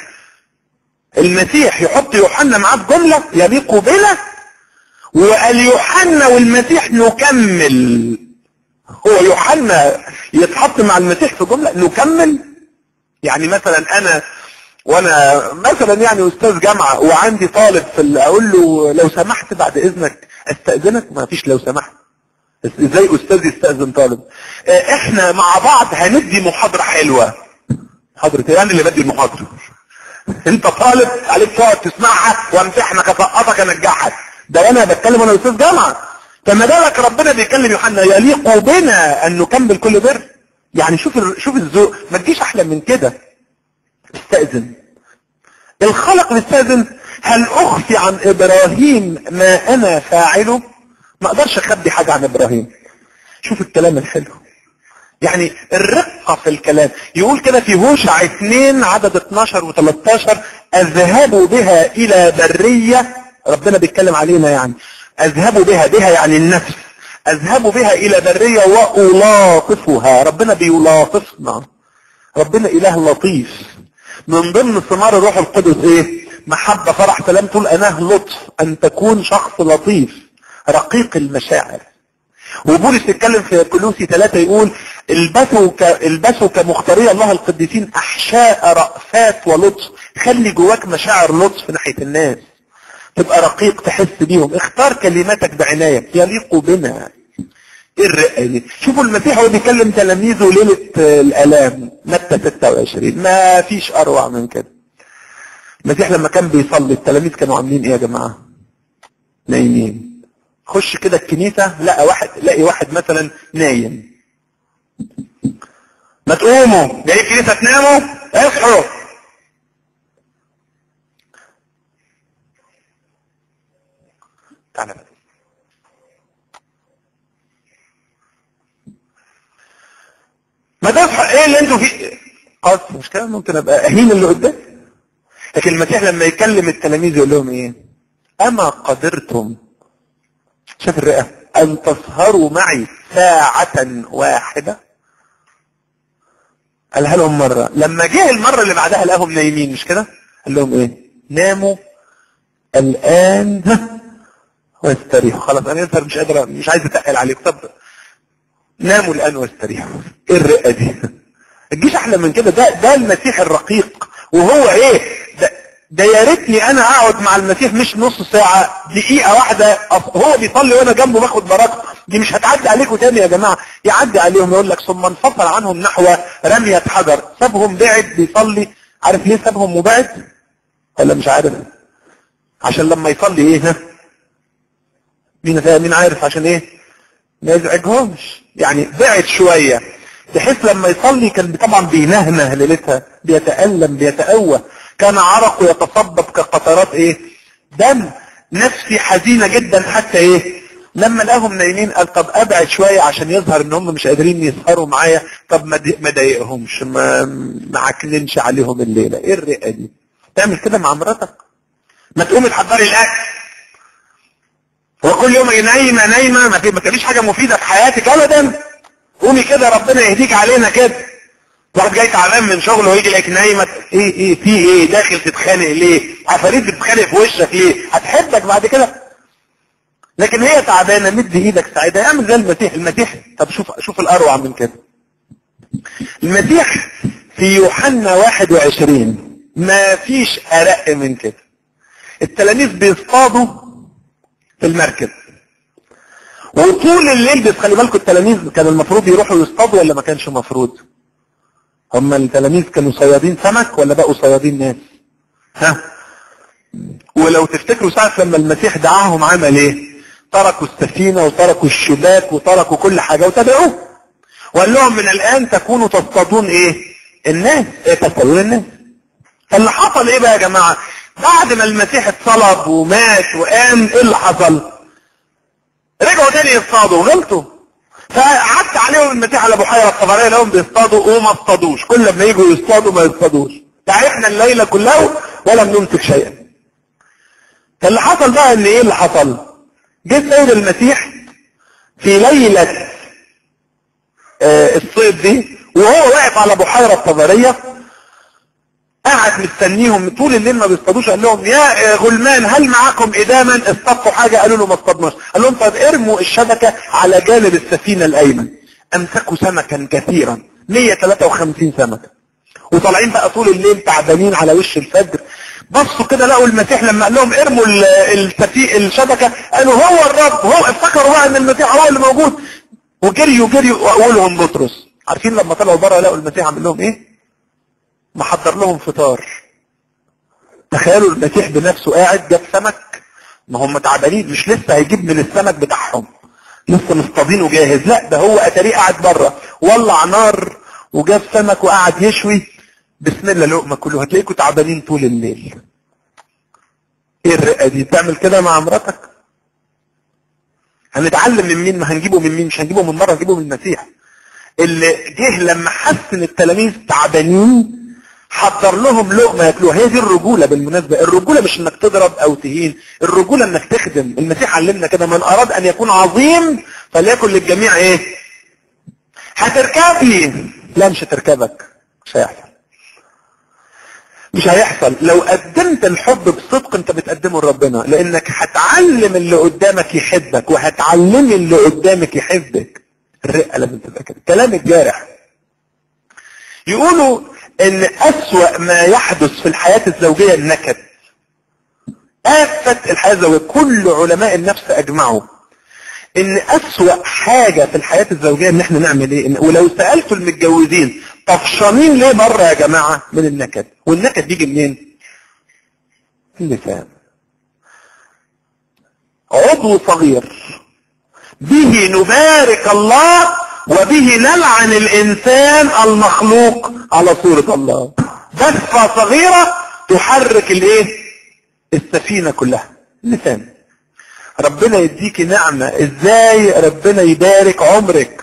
المسيح يحط يوحنا معاه في جمله يليق بنا وقال يوحنا والمسيح نكمل هو يوحنا يتحط مع المسيح في جملة نكمل يعني مثلا انا وانا مثلا يعني استاذ جامعة وعندي طالب في اقول له لو سمحت بعد اذنك استأذنك ما فيش لو سمحت ازاي استاذ يستأذن طالب احنا مع بعض هندي محاضرة حلوة محاضرة ايه انا اللي بدي المحاضرة انت طالب عليك تقعد تسمعها وامتحنك اسقطك انجحك ده انا بتكلم انا استاذ جامعة فما بالك ربنا بيكلم يوحنا يليق بنا ان نكمل كل بر يعني شوف ال... شوف الذوق ما تجيش احلى من كده استأذن الخلق بيستأذن هل اخفي عن ابراهيم ما انا فاعله ما اقدرش اخبي حاجة عن ابراهيم شوف الكلام الحلو يعني الرقة في الكلام يقول كده في هوشع 2 عدد 12 و13 اذهب بها الى برية ربنا بيتكلم علينا يعني اذهب بها بها يعني النفس اذهب بها الى برية والاطفها ربنا بيلاطفنا ربنا اله لطيف من ضمن ثمار الروح القدس ايه محبة فرح سلام تقول اناه لطف ان تكون شخص لطيف رقيق المشاعر وبولس يتكلم في كلوسي ثلاثة يقول البسوا ك... البسوا كمختاري الله القديسين احشاء رأفات ولطف خلي جواك مشاعر لطف ناحية الناس تبقى رقيق تحس بيهم اختار كلماتك بعناية يليق بنا ايه الرقة دي شوفوا المسيح هو بيكلم تلاميذه ليلة الالام متى 26 ما فيش اروع من كده المسيح لما كان بيصلي التلاميذ كانوا عاملين ايه يا جماعة نايمين خش كده الكنيسة لقى واحد لاقي واحد مثلا نايم ما تقوموا جاي الكنيسة تناموا اصحوا تعالى بقى ما تصحى ايه اللي انتوا فيه قصد مش كده ممكن ابقى اهين اللي قدام لكن المسيح لما يكلم التلاميذ يقول لهم ايه اما قدرتم شاف الرئة ان تسهروا معي ساعة واحدة قالها لهم مرة لما جه المرة اللي بعدها لقاهم نايمين مش كده قال لهم ايه ناموا الان واستريحوا خلاص انا ينسر مش قادر مش عايز اتقل عليكم طب ناموا الان واستريحوا ايه الرئة دي الجيش احلى من كده ده ده المسيح الرقيق وهو ايه ده, ده يا ريتني انا اقعد مع المسيح مش نص ساعة دقيقة واحدة هو بيصلي وانا جنبه باخد بركة دي مش هتعدي عليكم تاني يا جماعة يعدي عليهم يقول لك ثم انفصل عنهم نحو رمية حجر سابهم بعد بيصلي عارف ليه سابهم وبعد ولا مش عارف عشان لما يصلي ايه ها مين مين عارف عشان ايه ما يزعجهمش يعني بعد شوية بحيث لما يصلي كان طبعا بينهنه ليلتها بيتألم بيتأوه كان عرقه يتصبب كقطرات ايه دم نفسي حزينة جدا حتى ايه لما لقاهم نايمين قال طب ابعد شوية عشان يظهر ان هم مش قادرين يسهروا معايا طب ما ضايقهمش ما ما عكننش عليهم الليلة ايه الرئة دي تعمل كده مع مراتك ما تقومي تحضري الاكل هو كل يوم نايمة نايمة ما في ما تبيش حاجة مفيدة في حياتك ابدا قومي كده ربنا يهديك علينا كده واحد جاي تعبان من شغله ويجي لك نايمة ايه ايه في ايه داخل تتخانق ليه عفاريت بتتخانق في وشك ليه هتحبك بعد كده لكن هي تعبانه مد ايدك ساعدها اعمل زي المسيح المسيح طب شوف شوف الاروع من كده المسيح في يوحنا 21 ما فيش ارق من كده التلاميذ بيصطادوا في المركب وطول الليل بس خلي بالكم التلاميذ كان المفروض يروحوا يصطادوا ولا ما كانش مفروض هم التلاميذ كانوا صيادين سمك ولا بقوا صيادين ناس ها ولو تفتكروا ساعة لما المسيح دعاهم عمل ايه تركوا السفينة وتركوا الشباك وتركوا كل حاجة وتبعوه وقال لهم من الآن تكونوا تصطادون ايه الناس ايه تصطادون الناس فاللي حصل ايه بقى يا جماعة بعد ما المسيح اتصلب ومات وقام ايه اللي حصل رجعوا تاني يصطادوا غلطوا فعدت عليهم المسيح على بحيرة الطبرية لهم بيصطادوا وما اصطادوش كل ما يجوا يصطادوا ما يصطادوش تعبنا الليلة كلها ولم نمسك شيئا فاللي حصل بقى ان ايه اللي حصل جه السيد المسيح في ليلة آه الصيد دي وهو واقف على بحيرة الطبرية قاعد مستنيهم طول الليل ما بيصطادوش قال لهم يا غلمان هل معاكم اداما اصطادتوا حاجه قالوا له ما اصطادناش قال لهم طب ارموا الشبكه على جانب السفينه الايمن امسكوا سمكا كثيرا 153 سمكه وطالعين بقى طول الليل تعبانين على وش الفجر بصوا كده لقوا المسيح لما قال لهم ارموا السفي الشبكه قالوا هو الرب هو افتكروا بقى ان المسيح هو اللي موجود وجريوا جريوا واولهم بطرس عارفين لما طلعوا بره لقوا المسيح عامل لهم ايه محضر لهم فطار تخيلوا المسيح بنفسه قاعد جاب سمك ما هم تعبانين مش لسه هيجيب من السمك بتاعهم لسه مصطادينه جاهز لا ده هو اتاريه قاعد بره ولع نار وجاب سمك وقعد يشوي بسم الله لقمه كله هتلاقيكم تعبانين طول الليل ايه الرئه دي تعمل كده مع مراتك هنتعلم من مين ما هنجيبه من مين مش هنجيبه من مره هنجيبه من المسيح اللي جه لما حس ان التلاميذ تعبانين حضر لهم لقمه ياكلوها هي دي الرجوله بالمناسبه الرجوله مش انك تضرب او تهين الرجوله انك تخدم المسيح علمنا كده من اراد ان يكون عظيم فليكن للجميع ايه هتركبني لا مش هتركبك مش هيحصل مش هيحصل لو قدمت الحب بصدق انت بتقدمه لربنا لانك هتعلم اللي قدامك يحبك وهتعلمي اللي قدامك يحبك الرقه لازم تبقى كده كلام الجارح يقولوا ان اسوأ ما يحدث في الحياة الزوجية النكد آفة الحياة الزوجية كل علماء النفس اجمعوا ان اسوأ حاجة في الحياة الزوجية ان احنا نعمل ايه إن ولو سألتوا المتجوزين طفشانين ليه بره يا جماعة من النكد والنكد بيجي منين اللسان عضو صغير به نبارك الله وبه نلعن الانسان المخلوق على صورة الله دفة صغيرة تحرك الايه السفينة كلها اللسان ربنا يديك نعمة ازاي ربنا يبارك عمرك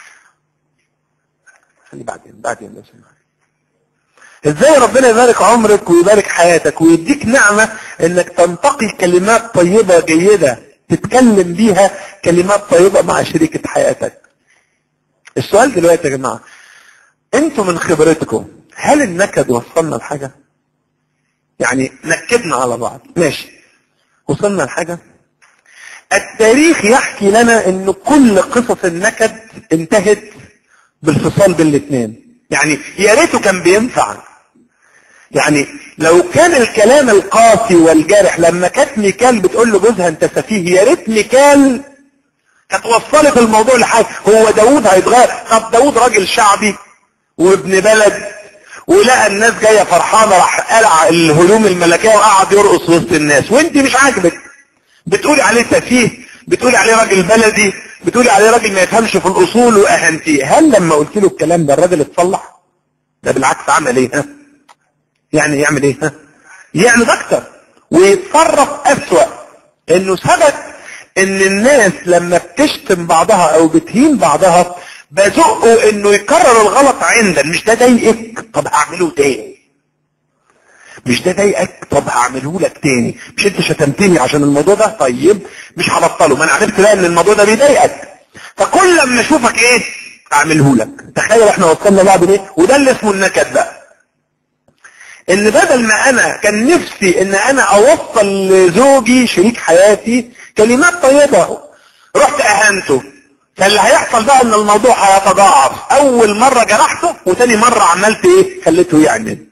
خلي بعدين بعدين لو سمحت ازاي ربنا يبارك عمرك ويبارك حياتك ويديك نعمة انك تنتقي كلمات طيبة جيدة تتكلم بيها كلمات طيبة مع شريكة حياتك السؤال دلوقتي يا جماعة انتوا من خبرتكم هل النكد وصلنا لحاجة يعني نكدنا على بعض ماشي وصلنا لحاجة التاريخ يحكي لنا ان كل قصص النكد انتهت بالفصال بين الاثنين يعني يا ريته كان بينفع يعني لو كان الكلام القاسي والجارح لما كانت ميكال بتقول له جوزها انت سفيه يا ريت ميكال كانت وصلت الموضوع لحاجه هو داوود هيتغير طب داوود راجل شعبي وابن بلد ولقى الناس جايه فرحانه راح قلع الهدوم الملكيه وقعد يرقص وسط الناس وانت مش عاجبك بتقولي عليه سفيه بتقولي عليه راجل بلدي بتقولي عليه راجل ما يفهمش في الاصول واهنتيه هل لما قلت له الكلام ده الراجل اتصلح ده بالعكس عمل ايه ها يعني يعمل ايه ها يعمل اكتر ويتصرف اسوأ انه ثبت ان الناس لما بتشتم بعضها او بتهين بعضها بزقوا انه يكرر الغلط عندا مش ده ضايقك طب هعمله تاني مش ده ضايقك طب هعمله لك تاني مش انت شتمتني عشان الموضوع ده طيب مش هبطله ما انا عرفت بقى ان الموضوع ده بيضايقك فكل لما اشوفك ايه اعمله لك تخيل احنا وصلنا بعض ليه وده اللي اسمه النكد بقى ان بدل ما انا كان نفسي ان انا اوصل لزوجي شريك حياتي كلمات طيبة رحت اهنته فاللي هيحصل بقى ان الموضوع هيتضاعف اول مرة جرحته وتاني مرة عملت ايه خليته يعند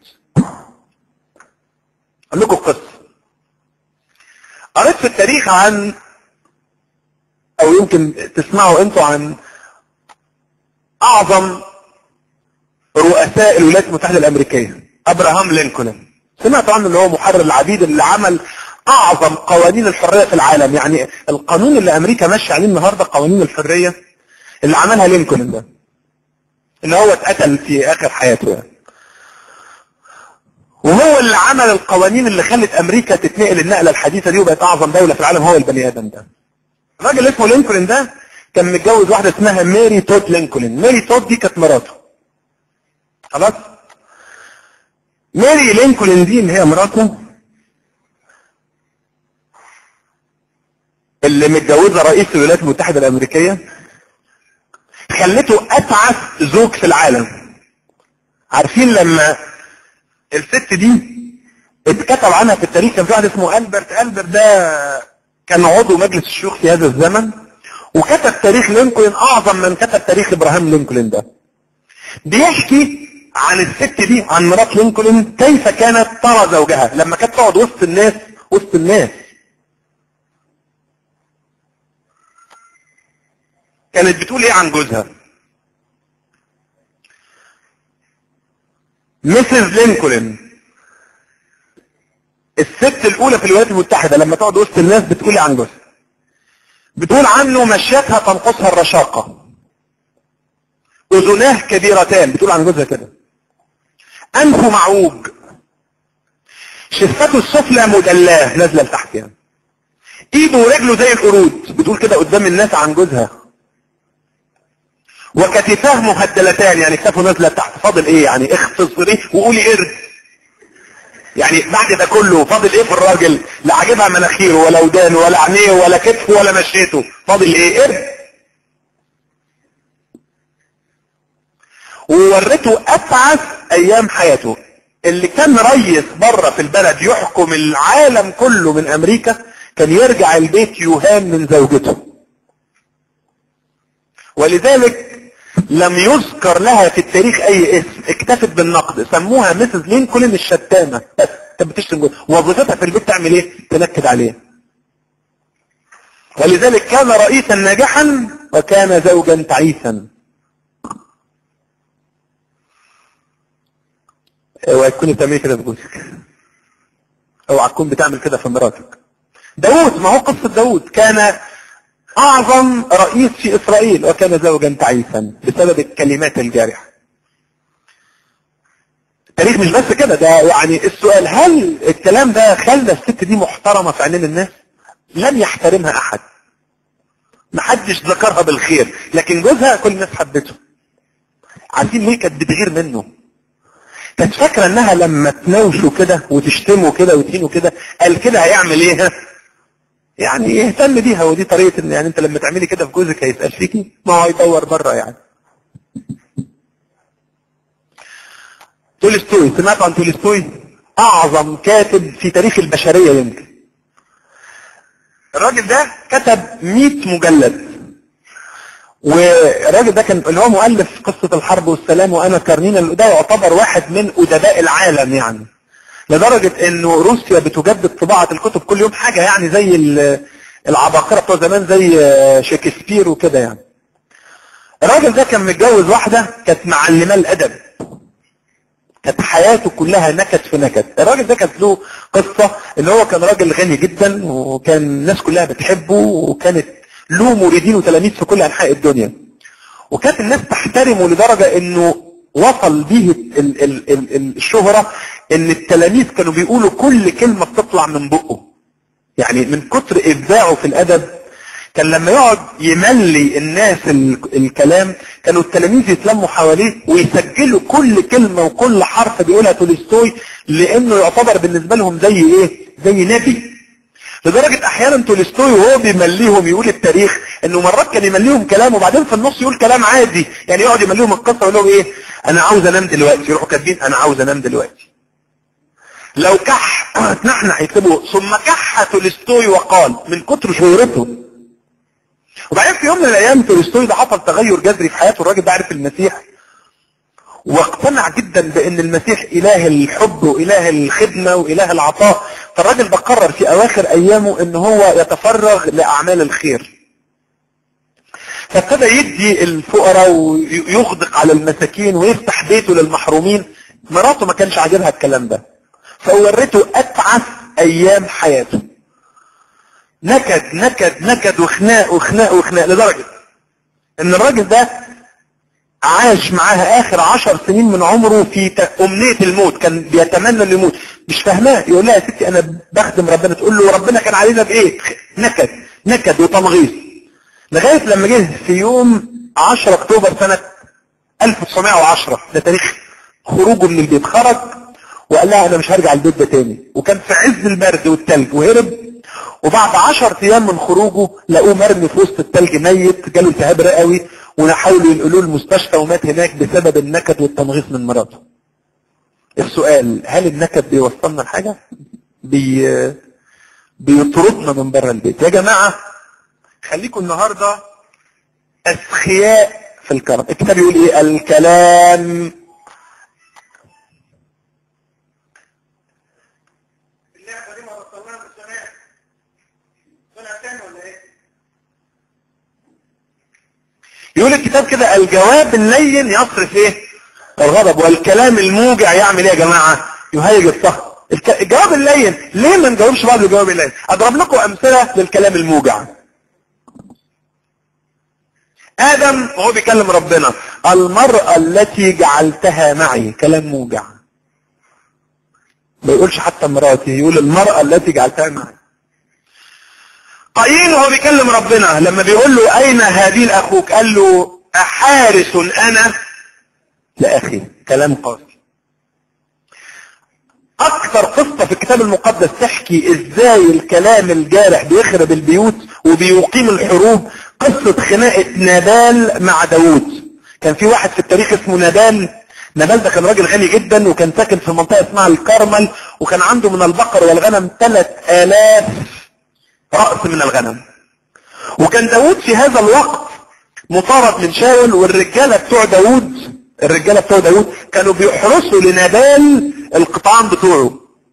اقول لكم قصة قريت في التاريخ عن او يمكن تسمعوا انتوا عن اعظم رؤساء الولايات المتحدة الامريكية ابراهام لينكولن سمعت عنه اللي هو محرر العبيد اللي عمل اعظم قوانين الحرية في العالم يعني القانون اللي امريكا ماشيه عليه النهاردة قوانين الحرية اللي عملها لينكولن ده اللي هو اتقتل في اخر حياته يعني وهو اللي عمل القوانين اللي خلت امريكا تتنقل النقلة الحديثة دي وبقت اعظم دولة في العالم هو البني ادم ده الراجل اسمه لينكولن ده كان متجوز واحدة اسمها ماري تود لينكولن ماري تود دي كانت مراته خلاص ماري لينكولن دي اللي هي مراته اللي متجوزة رئيس الولايات المتحدة الامريكية خلته اتعس زوج في العالم عارفين لما الست دي اتكتب عنها في التاريخ كان في واحد اسمه البرت البرت ده كان عضو مجلس الشيوخ في هذا الزمن وكتب تاريخ لينكولن اعظم من كتب تاريخ ابراهام لينكولن ده بيحكي عن الست دي عن مرات لينكولن كيف كانت ترى زوجها لما كانت تقعد وسط الناس وسط الناس كانت بتقول ايه عن جوزها مسز لينكولن الست الاولى في الولايات المتحدة لما تقعد وسط الناس بتقول ايه عن جوزها بتقول عنه مشيتها تنقصها الرشاقة اذناه كبيرتان بتقول عن جوزها كده انفه معوج شفته السفلى مدلاه نازله لتحت يعني ايده ورجله زي القرود بتقول كده قدام الناس عن جوزها وكتفاه مهدلتان يعني كتفه نازله تحت فاضل ايه يعني اختصريه وقولي قرد يعني بعد ده كله فاضل ايه في الراجل لا عاجبها مناخيره ولا ودانه ولا عينيه ولا كتفه ولا مشيته فاضل ايه قرد وورته اتعس ايام حياته اللي كان ريس بره في البلد يحكم العالم كله من امريكا كان يرجع البيت يهان من زوجته ولذلك لم يذكر لها في التاريخ اي اسم اكتفت بالنقد سموها مسز لينكولن الشتامة بس كانت بتشتم جوزها وظيفتها في البيت تعمل ايه تنكد عليه ولذلك كان رئيسا ناجحا وكان زوجا تعيسا اوعى تكوني بتعملي كده في جوزك اوعى تكون بتعمل كده في مراتك داود ما هو قصة داود كان اعظم رئيس في اسرائيل وكان زوجا تعيسا بسبب الكلمات الجارحة التاريخ مش بس كده ده يعني السؤال هل الكلام ده خلى الست دي محترمة في عينين الناس لم يحترمها احد محدش ذكرها بالخير لكن جوزها كل الناس حبته عارفين ليه كانت بتغير منه كانت فاكرة انها لما تناوشوا كده وتشتموا كده وتهينوا كده قال كده هيعمل ايه يعني يهتم بيها ودي طريقة ان يعني انت لما تعملي كده في جوزك هيسأل فيكي ما هو هيدور بره يعني تولستوي سمعت عن تولستوي اعظم كاتب في تاريخ البشرية يمكن الراجل ده كتب 100 مجلد والراجل ده كان اللي هو مؤلف قصة الحرب والسلام وانا كارنينا ده يعتبر واحد من ادباء العالم يعني لدرجة انه روسيا بتجدد طباعة الكتب كل يوم حاجة يعني زي العباقرة بتوع زمان زي شكسبير وكده يعني الراجل ده كان متجوز واحدة كانت معلمة الادب كانت حياته كلها نكد في نكد الراجل ده كانت له قصة ان هو كان راجل غني جدا وكان الناس كلها بتحبه وكانت له مريدين وتلاميذ في كل انحاء الدنيا وكانت الناس تحترمه لدرجة انه وصل به ال ال ال الشهرة ان التلاميذ كانوا بيقولوا كل كلمة بتطلع من بقه يعني من كتر ابداعه في الادب كان لما يقعد يملي الناس الكلام كانوا التلاميذ يتلموا حواليه ويسجلوا كل كلمة وكل حرف بيقولها تولستوي لانه يعتبر بالنسبة لهم زي ايه زي نبي لدرجة احيانا تولستوي وهو بيمليهم يقول التاريخ انه مرات كان يمليهم كلام وبعدين في النص يقول كلام عادي يعني يقعد يمليهم القصة ويقول لهم ايه انا عاوز انام دلوقتي يروحوا كاتبين انا عاوز انام دلوقتي لو كح تنحنح يكتبوا ثم كح تولستوي وقال من كتر شهرته وبعدين في يوم من الايام تولستوي ده حصل تغير جذري في حياته الراجل ده عرف المسيح واقتنع جدا بان المسيح اله الحب واله الخدمه واله العطاء فالراجل ده قرر في اواخر ايامه ان هو يتفرغ لاعمال الخير فابتدى يدي الفقراء ويغدق على المساكين ويفتح بيته للمحرومين مراته ما كانش عاجبها الكلام ده فورته اتعس ايام حياته نكد نكد نكد وخناق وخناق وخناق لدرجة ان الراجل ده عاش معاها اخر عشر سنين من عمره في امنية الموت كان بيتمنى انه يموت مش فاهماه يقول لها يا ستي انا بخدم ربنا تقول له ربنا كان علينا بايه نكد نكد وتمغيص لغاية لما جه في يوم 10 اكتوبر سنة 1910 ده تاريخ خروجه من البيت خرج وقال لها انا مش هرجع البيت ده تاني وكان في عز البرد والتلج وهرب وبعد 10 ايام من خروجه لقوه مرمي في وسط التلج ميت جاله التهاب رئوي وحاولوا ينقلوه المستشفى ومات هناك بسبب النكد والتنغيص من مراته السؤال هل النكد بيوصلنا لحاجة بي بيطردنا من بره البيت يا جماعة خليكم النهاردة أسخياء في الكرم الكتاب يقول ايه الكلام اللعبة دي ما وصلناها من زمان طلع تاني ولا ايه يقول الكتاب كده الجواب اللين يصرف ايه الغضب والكلام الموجع يعمل ايه يا جماعة يهيج الصخر الك... الجواب اللين ليه ما نجاوبش بعض الجواب اللين اضرب لكم امثلة للكلام الموجع ادم وهو بيكلم ربنا المرأة التي جعلتها معي كلام موجع ما يقولش حتى مراتي يقول المرأة التي جعلتها معي قايين وهو بيكلم ربنا لما بيقول له اين هابيل اخوك قال له احارس انا لاخي كلام قاسي اكثر قصة في الكتاب المقدس تحكي ازاي الكلام الجارح بيخرب البيوت وبيقيم الحروب قصة خناقة نبال مع داوود كان في واحد في التاريخ اسمه نبال نبال ده كان راجل غني جدا وكان ساكن في منطقة اسمها الكرمل وكان عنده من البقر والغنم 3000 رأس من الغنم وكان داود في هذا الوقت مطارد من شاول والرجالة بتوع داود الرجالة بتوع داود كانوا بيحرسوا لنبال القطعان بتوعه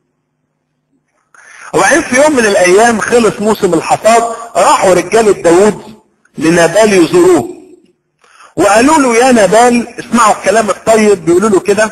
وبعدين في يوم من الايام خلص موسم الحصاد راحوا رجالة داود لنبال يزوروه وقالوا له يا نبال اسمعوا الكلام الطيب بيقولوا له كده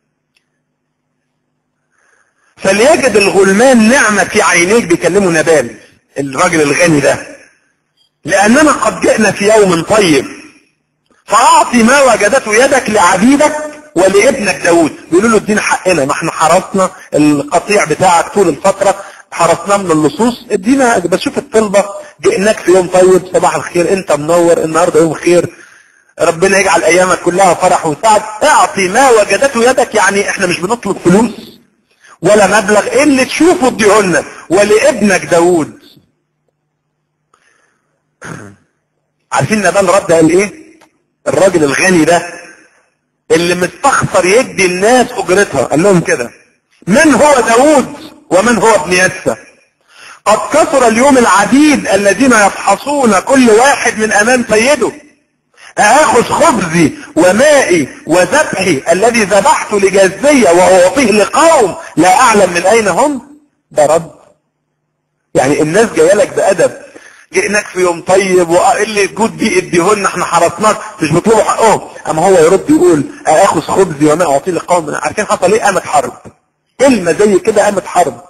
فليجد الغلمان نعمة في عينيك بيكلموا نبال الراجل الغني ده لأننا قد جئنا في يوم طيب فأعطي ما وجدته يدك لعبيدك ولابنك داود بيقولوا له ادينا حقنا ما احنا حرسنا القطيع بتاعك طول الفترة حرسناه من اللصوص ادينا بس شوف الطلبة جئناك في يوم طيب صباح الخير انت منور النهاردة يوم خير ربنا يجعل ايامك كلها فرح وسعد اعطي ما وجدته يدك يعني احنا مش بنطلب فلوس ولا مبلغ اللي تشوفه اديهولنا ولابنك داود عارفين نبال رد قال ايه الراجل الغني ده اللي مستخسر يدي الناس اجرتها قال لهم كده من هو داود ومن هو ابن يسى قد كثر اليوم العديد الذين يفحصون كل واحد من امام سيده اخذ خبزي ومائي وذبحي الذي ذبحت لجزية واعطيه لقوم لا اعلم من اين هم ده رد يعني الناس جايه لك بادب جئناك في يوم طيب واللي جود دي اديهن احنا حرسناك مش بيطلبوا حقهم اما هو يرد يقول اخذ خبزي وما اعطيه لقوم عارفين حصل ايه قامت حرب كلمه زي كده قامت حرب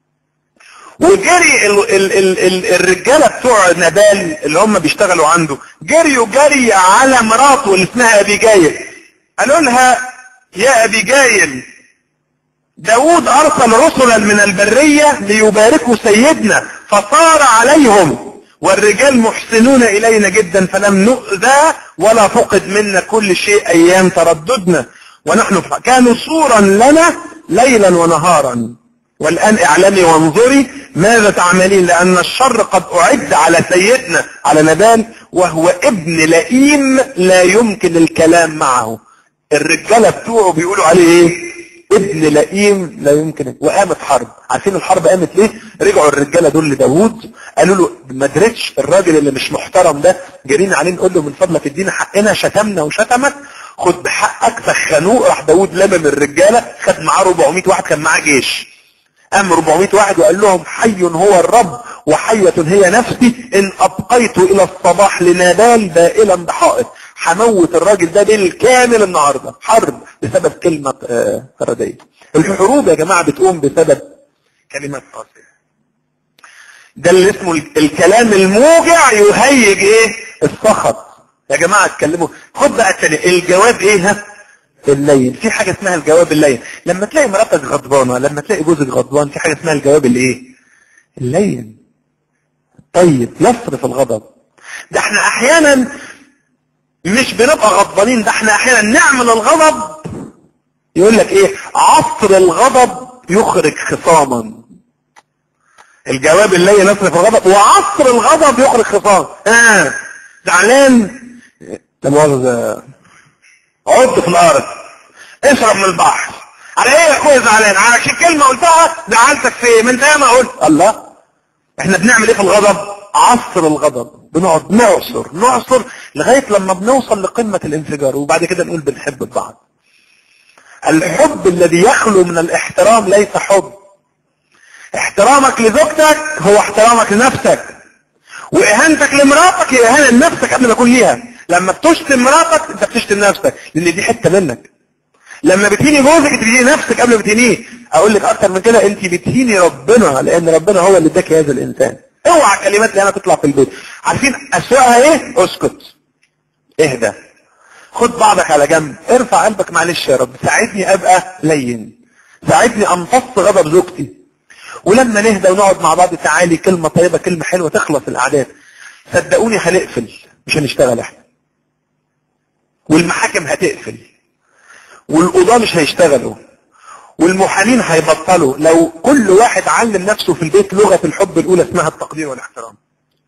وجري ال ال ال ال الرجالة بتوع نبال اللي هم بيشتغلوا عنده جريوا جري على مراته اللي اسمها ابيجايل قالوا لها يا ابيجايل داود ارسل رسلا من البرية ليباركوا سيدنا فصار عليهم والرجال محسنون الينا جدا فلم نؤذى ولا فقد منا كل شيء ايام ترددنا ونحن كانوا صورا لنا ليلا ونهارا والآن اعلمي وانظري ماذا تعملين لأن الشر قد أعد على سيدنا على نبال وهو ابن لئيم لا يمكن الكلام معه الرجالة بتوعه بيقولوا عليه ايه ابن لئيم لا يمكن وقامت حرب عارفين الحرب قامت ليه رجعوا الرجاله دول لداوود قالوا له ما درتش الراجل اللي مش محترم ده جرينا عليه نقول له من فضلك ادينا حقنا شتمنا وشتمك خد بحقك سخنوه راح داوود لمم الرجاله خد معاه 400 واحد كان معاه جيش قام 400 واحد وقال لهم حي هو الرب وحية هي نفسي ان ابقيت الى الصباح لنبال بائلا بحائط هموت الراجل ده بالكامل النهارده حرب بسبب كلمة آه، فردية الحروب يا جماعة بتقوم بسبب كلمات قاسية ده اللي اسمه ال- الكلام الموجع يهيج ايه السخط يا جماعة اتكلموا خد بقى التاني الجواب ايه ها اللين في حاجة اسمها الجواب اللين لما تلاقي مراتك غضبانة لما تلاقي جوزك غضبان في حاجة اسمها الجواب الايه اللين طيب يصرف الغضب ده احنا احيانا مش بنبقى غضبانين ده احنا احيانا نعمل الغضب يقول لك ايه عصر الغضب يخرج خصاما الجواب اللي يصرف الغضب وعصر الغضب يخرج خصام اه زعلان لا مؤاخذة عد في الارض اشرب من البحر على ايه يا اخويا زعلان على شي كلمة قلتها زعلتك في ايه ما انت ياما قلت الله احنا بنعمل ايه في الغضب عصر الغضب بنقعد نعصر نعصر لغاية لما بنوصل لقمة الانفجار وبعد كده نقول بنحب بعض الحب الذي يخلو من الاحترام ليس حب احترامك لزوجتك هو احترامك لنفسك واهانتك لمراتك هي اهانه لنفسك قبل ما يكون ليها لما بتشتم مراتك انت بتشتم نفسك لان دي حته منك لما بتهيني جوزك انت بتهيني نفسك قبل ما بتهينيه اقول لك اكتر من كده انت بتهيني ربنا لان ربنا هو اللي اداك هذا الانسان اوعى الكلمات اللي انا تطلع في البيت عارفين اسوأها ايه اسكت اهدى خد بعضك على جنب ارفع قلبك معلش يا رب ساعدني ابقى لين ساعدني امتص غضب زوجتي ولما نهدى ونقعد مع بعض تعالي كلمة طيبة كلمة حلوة تخلص الأعداد صدقوني هنقفل مش هنشتغل احنا والمحاكم هتقفل والقضاة مش هيشتغلوا والمحامين هيبطلوا لو كل واحد علم نفسه في البيت لغة الحب الأولى اسمها التقدير والاحترام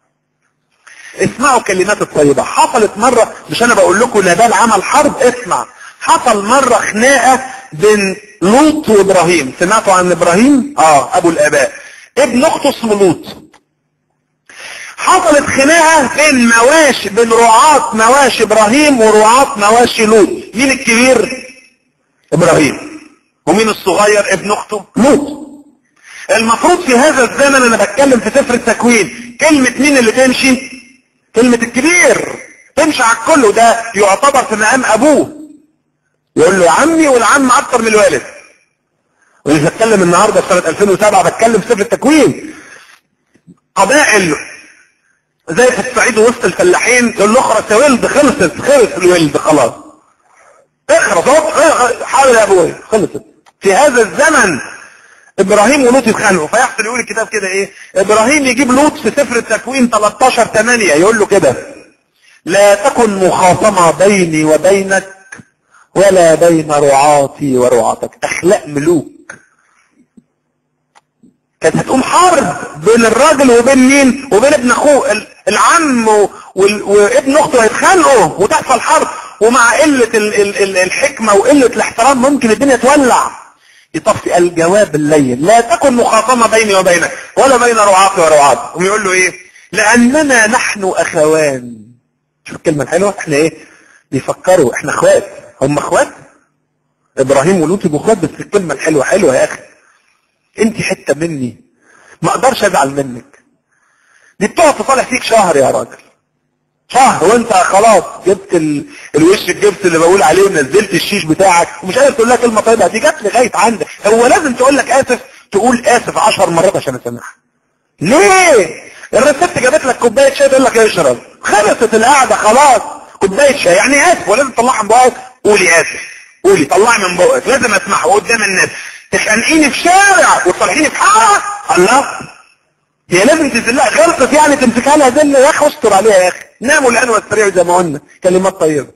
اسمعوا كلمات الطيبة حصلت مرة مش أنا بقول لكم نبال عمل حرب اسمع حصل مرة خناقة بين لوط وإبراهيم سمعتوا عن إبراهيم؟ آه أبو الآباء ابن أخته اسمه لوط حصلت خناقة بين مواشي بين رعاة مواشي إبراهيم ورعاة مواشي لوط مين الكبير؟ إبراهيم ومين الصغير ابن أخته؟ لوط المفروض في هذا الزمن أنا بتكلم في سفر التكوين كلمة مين اللي تمشي؟ كلمة الكبير تمشي على الكل وده يعتبر في مقام أبوه يقول له عمي والعم أكتر من الوالد ومش بتكلم النهاردة في سنة 2007 بتكلم في سفر التكوين قبائل زي في الصعيد وسط الفلاحين يقول له اخرس يا ولد خلصت خلص الولد خلاص اخرس اهو حاول يا ابوي خلصت في هذا الزمن ابراهيم ولوط يتخانقوا فيحصل يقول الكتاب كده ايه ابراهيم يجيب لوط في سفر التكوين 13 8 يقول له كده لا تكن مخاصمة بيني وبينك ولا بين رعاتي ورعاتك اخلاق ملوك كانت هتقوم حرب بين الراجل وبين مين وبين ابن اخوه ال- العم و- وال- وابن اخته هيتخانقوا وتحصل حرب ومع قلة ال- ال- ال- الحكمة وقلة الاحترام ممكن الدنيا تولع يطفي الجواب اللين لا تكن مخاصمة بيني وبينك ولا بين رعاتي ورعاتك هم يقول له ايه لاننا نحن اخوان شوف الكلمة الحلوة احنا ايه بيفكروا احنا اخوات هم اخوات ابراهيم ولوط يبقوا اخوات بس الكلمة الحلوة حلوة يا اخي انت حتة مني ما اقدرش ازعل منك دي بتقعد تصالح فيك شهر يا راجل شهر وانت خلاص جبت ال... الوش الجبس اللي بقول عليه ونزلت الشيش بتاعك ومش قادر تقول لها كلمه طيبه دي جت لغايه عندك هو لازم تقول لك اسف تقول اسف عشر مرات عشان اسامحها ليه الريسبت جابت لك كوبايه شاي تقول لك اشرب خلصت القعده خلاص كوبايه شاي يعني اسف ولازم تطلعها من بقك قولي اسف قولي طلعي من بقك لازم اسمعها قدام الناس تخانقيني في شارع وتصالحيني في حاره الله هي لازم تذلها غلطت يعني تمسكها لها ذل يا اخي استر عليها يا اخي ناموا الان والسريع زي ما قلنا كلمات طيبه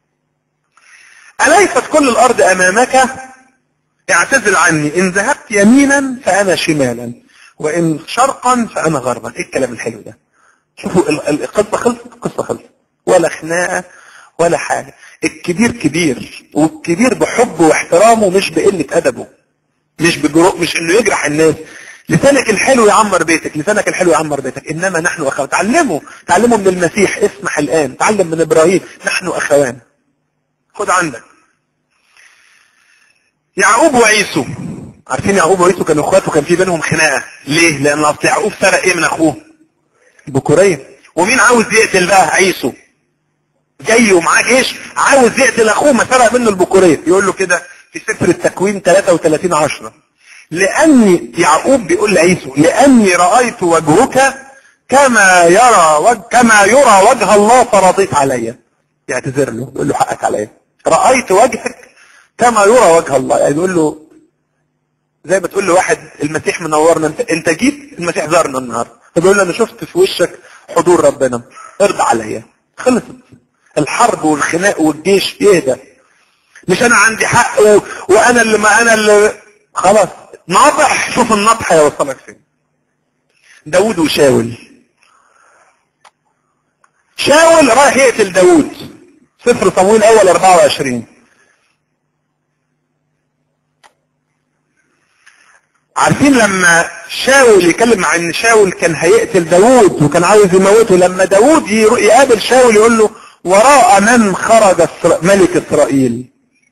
اليست كل الارض امامك اعتزل عني ان ذهبت يمينا فانا شمالا وان شرقا فانا غربا ايه الكلام الحلو ده شوفوا ال- ال- القصه خلصت القصه خلصت ولا خناقه ولا حاجة الكبير كبير والكبير بحبه واحترامه مش بقلة أدبه مش بجرؤ مش انه يجرح الناس لسانك الحلو يعمر بيتك لسانك الحلو يعمر بيتك انما نحن اخوان تعلموا تعلموا من المسيح اسمح الان تعلم من ابراهيم نحن اخوان خد عندك يعقوب وعيسو عارفين يعقوب وعيسو كانوا اخوات وكان في بينهم خناقه ليه لان اصل يعقوب سرق ايه من اخوه البكوريه ومين عاوز يقتل بقى عيسو جاي ومعاه جيش عاوز يقتل اخوه ما سرق منه البكوريه يقول له كده في سفر التكوين 33 10 لاني يعقوب بيقول لعيسو لاني رايت وجهك كما يرى وجه كما يرى وجه الله فرضيت عليا يعتذر له يقول له حقك عليا رايت وجهك كما يرى وجه الله يعني يقول له زي ما تقول له واحد المسيح منورنا انت انت جيت المسيح زارنا النهارده فبيقول له انا شفت في وشك حضور ربنا ارضى عليا خلصت الحرب والخناق والجيش يهدى مش انا عندي حق و... وانا اللي ما انا اللي خلاص ناطح شوف النطح هيوصلك فين داود وشاول شاول رايح يقتل داود سفر صمويل اول 24 عارفين لما شاول يكلم عن ان شاول كان هيقتل داود وكان عاوز يموته لما داود يقابل شاول يقول له وراء من خرج ملك اسرائيل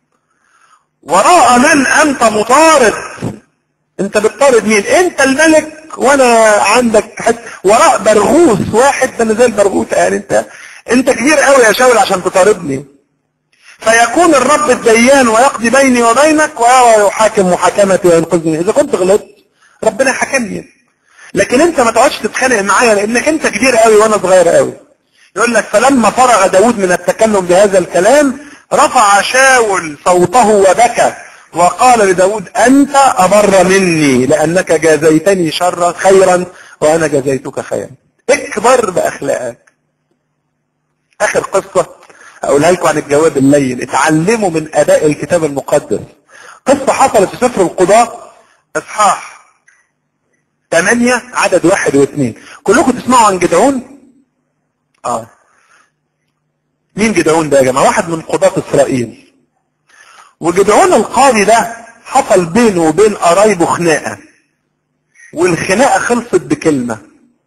وراء من انت مطارد انت بتطارد مين انت الملك وانا عندك حت وراء برغوث واحد ده زي البرغوث يعني انت انت كبير قوي يا شاول عشان تطاردني فيكون الرب الديان ويقضي بيني وبينك ويحاكم محاكمتي وينقذني اذا كنت غلطت ربنا حكمني لكن انت ما تقعدش تتخانق معايا لانك انت كبير قوي وانا صغير قوي يقول لك فلما فرغ داود من التكلم بهذا الكلام رفع شاول صوته وبكى وقال لداود أنت أبر مني لأنك جازيتني شرا خيرا وأنا جازيتك خيرا اكبر بأخلاقك آخر قصة أقولها لكم عن الجواب اللين اتعلموا من أداء الكتاب المقدس قصة حصلت في سفر القضاء إصحاح 8 عدد واحد واثنين كلكم تسمعوا عن جدعون اه مين جدعون ده يا جماعة واحد من قضاة اسرائيل وجدعون القاضي ده حصل بينه وبين قرايبه خناقة والخناقة خلصت بكلمة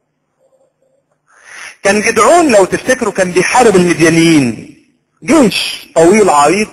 كان جدعون لو تفتكروا كان بيحارب المديانيين جيش طويل عريض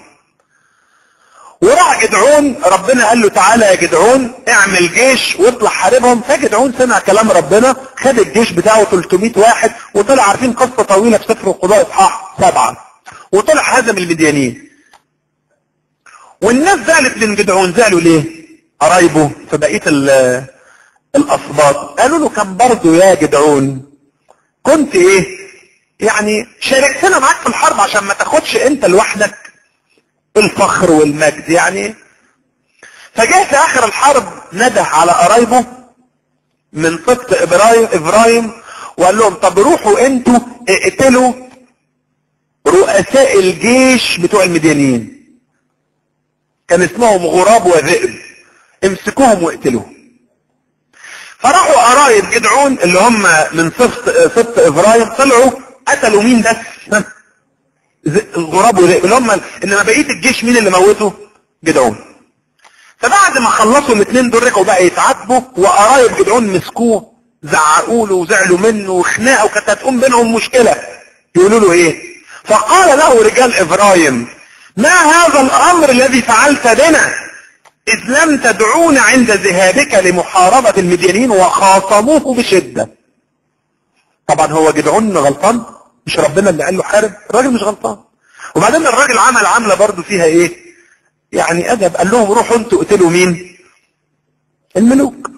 وراح جدعون ربنا قال له تعالى يا جدعون اعمل جيش واطلع حاربهم فجدعون سمع كلام ربنا خد الجيش بتاعه 300 واحد وطلع عارفين قصة طويلة في سفر القضاء اصحاح سبعة وطلع هزم المديانيين والناس زعلت من جدعون زعلوا ليه قرايبه في بقية الاسباط قالوا له كان برضه يا جدعون كنت ايه يعني شاركتنا معاك في الحرب عشان ما تاخدش انت لوحدك الفخر والمجد يعني فجاء في اخر الحرب نده على قرايبه من سبط ابراهيم ابراهيم وقال لهم طب روحوا انتوا اقتلوا رؤساء الجيش بتوع المديانيين كان اسمهم غراب وذئب امسكوهم واقتلوهم فراحوا قرايب جدعون اللي هم من سبط سبط ابراهيم طلعوا قتلوا مين بس الغراب وذئب اللي هم انما بقيه الجيش مين اللي موته جدعون فبعد ما خلصوا الاثنين دول رجعوا بقى يتعاتبوا وقرايب جدعون مسكوه زعقوا له وزعلوا منه وخناقه وكانت هتقوم بينهم مشكله يقولوا له ايه فقال له رجال ابراهيم ما هذا الامر الذي فعلت بنا اذ لم تدعونا عند ذهابك لمحاربة المديانين وخاصموه بشدة طبعا هو جدعون غلطان مش ربنا اللي قال له حارب الراجل مش غلطان وبعدين الراجل عمل عملة برضو فيها ايه يعني ادب قال لهم روحوا انتوا اقتلوا مين الملوك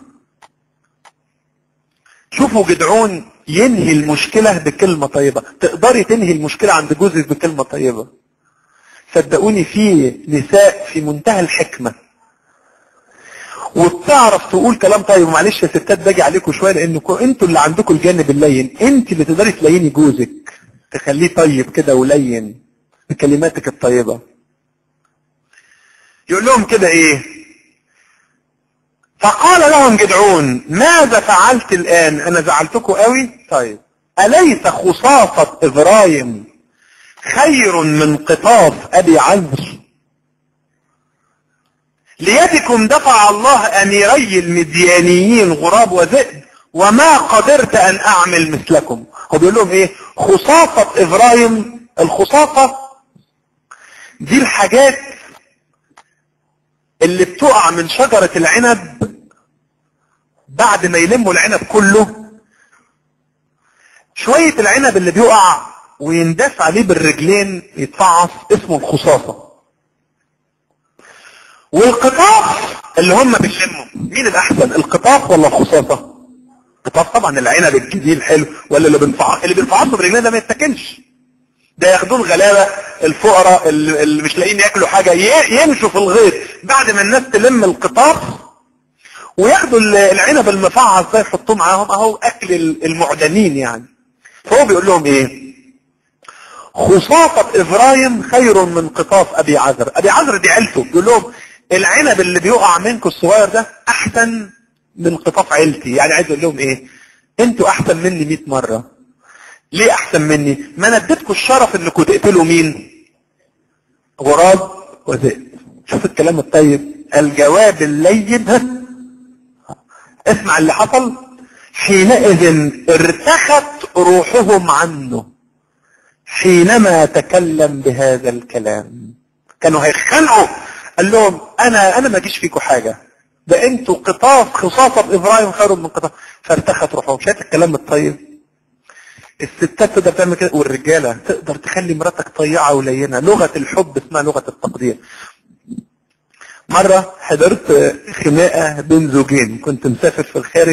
شوفوا جدعون ينهي المشكلة بكلمة طيبة تقدري تنهي المشكلة عند جوزك بكلمة طيبة صدقوني في نساء في منتهى الحكمة وبتعرف تقول كلام طيب معلش يا ستات باجي عليكم شويه لانكم انتوا اللي عندكم الجانب اللين انت اللي تقدري تليني جوزك تخليه طيب كده ولين بكلماتك الطيبه يقول لهم كده ايه فقال لهم جدعون ماذا فعلت الان انا زعلتكم قوي طيب اليس خصاصه ابراهيم خير من قطاف ابي عذر ليدكم دفع الله اميري المديانيين غراب وذئب وما قدرت ان اعمل مثلكم هو بيقول لهم ايه خصاصة ابراهيم الخصاصة دي الحاجات اللي بتقع من شجرة العنب بعد ما يلموا العنب كله شوية العنب اللي بيقع وينداس عليه بالرجلين يتفعص اسمه الخصاصة والقطاف اللي هم بيشموا مين الاحسن القطاف ولا الخصاصة قطاف طبعا العنب الجديد الحلو ولا اللي بنفعص اللي بنفعصه برجلين ده ما يتاكلش ده ياخدوه الغلابة الفقراء اللي اللي مش لاقيين ياكلوا حاجة ي- يمشوا في الغيط بعد ما الناس تلم القطاف وياخدوا ال- العنب المفعص ده يحطوه معاهم اهو اكل ال- المعدمين يعني فهو بيقول لهم ايه خصاصة ابراهيم خير من قطاف ابي عذر ابي عذر دي عيلته بيقول لهم العنب اللي بيقع منكم الصغير ده احسن من قطاف عيلتي يعني عايز اقول لهم ايه انتوا احسن مني 100 مرة ليه احسن مني ما انا اديتكم الشرف انكم تقتلوا مين غراب وذئب شوف الكلام الطيب الجواب اللين ها اسمع اللي حصل حينئذ ارتخت روحهم عنه حينما تكلم بهذا الكلام كانوا هيخنقوا قال لهم انا انا ما اجيش فيكم حاجه ده انتوا قطاف خصاصه ابراهيم خير من قطاف فارتخت روحهم شايف الكلام الطيب الستات تقدر تعمل كده والرجاله تقدر تخلي مراتك طيعه ولينه لغه الحب اسمها لغه التقدير مرة حضرت خناقة بين زوجين كنت مسافر في الخارج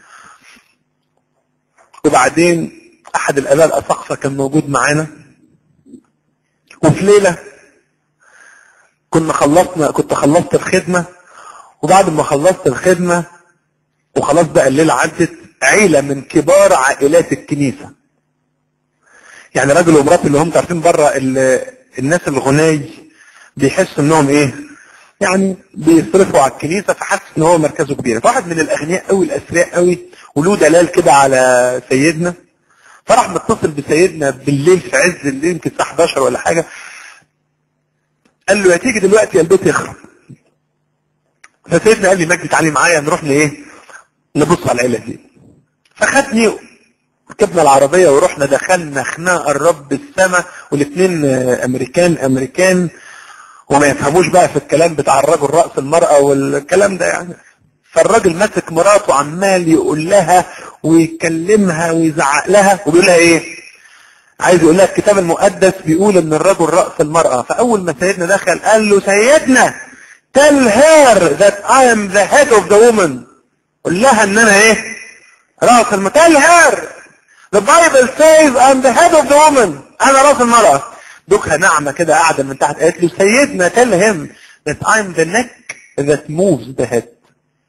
وبعدين احد الاباء الاساقفه كان موجود معانا وفي ليله كنا خلصنا كنت خلصت الخدمه وبعد ما خلصت الخدمه وخلاص بقى الليله عدت عيله من كبار عائلات الكنيسه يعني راجل ومراته اللي هم عارفين بره الناس الغناي بيحسوا انهم ايه يعني بيصرفوا على الكنيسه فحس ان هو مركزه كبير فواحد من الاغنياء قوي الاثرياء قوي وله دلال كده على سيدنا فراح متصل بسيدنا بالليل في عز الليل يمكن الساعه 11 ولا حاجه قال له يا تيجي دلوقتي يا البيت يخرب فسيدنا قال لي مجدي تعالي معايا نروح لايه نبص على العيله دي فخدني ركبنا العربيه ورحنا دخلنا خناقه الرب السما والاثنين امريكان امريكان وما يفهموش بقى في الكلام بتاع الرجل رأس المرأة والكلام ده يعني فالراجل ماسك مراته عمال يقول لها ويكلمها ويزعق لها وبيقول لها ايه عايز يقول لها الكتاب المقدس بيقول ان الرجل رأس المرأة فاول ما سيدنا دخل قال له سيدنا tell her that I am the head of the woman قول لها ان انا ايه رأس المرأة tell her the Bible says I'm the head of the woman انا رأس المرأة دوكها ناعمة كده قاعدة من تحت قالت له سيدنا tell him that I'm the neck that moves the head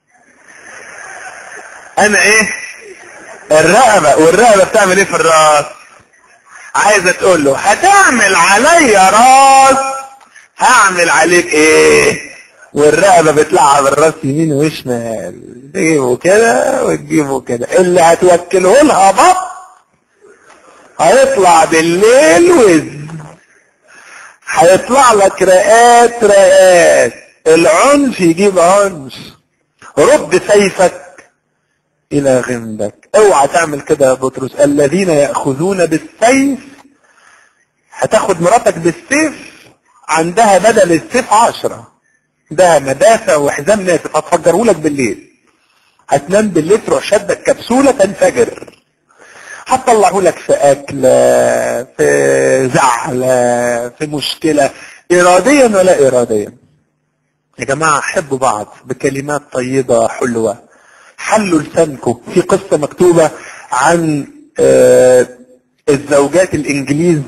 انا ايه الرقبة والرقبة بتعمل ايه في الراس عايزة تقول له هتعمل عليا راس هعمل عليك ايه والرقبة بتلعب الراس يمين وشمال تجيبه كده وتجيبه كده اللي هتوكله لها بط هيطلع بالليل وز هيطلع لك رقات رقات العنف يجيب عنف رد سيفك الى غمدك اوعى تعمل كده يا بطرس الذين ياخذون بالسيف هتاخد مراتك بالسيف عندها بدل السيف عشرة ده مدافع وحزام ناسف هتفجره لك بالليل هتنام بالليل تروح شدك كبسولة تنفجر هتطلعه لك في أكلة في زعلة في مشكلة إراديا ولا إراديا يا جماعة حبوا بعض بكلمات طيبة حلوة حلوا لسانكم في قصة مكتوبة عن آه الزوجات الإنجليز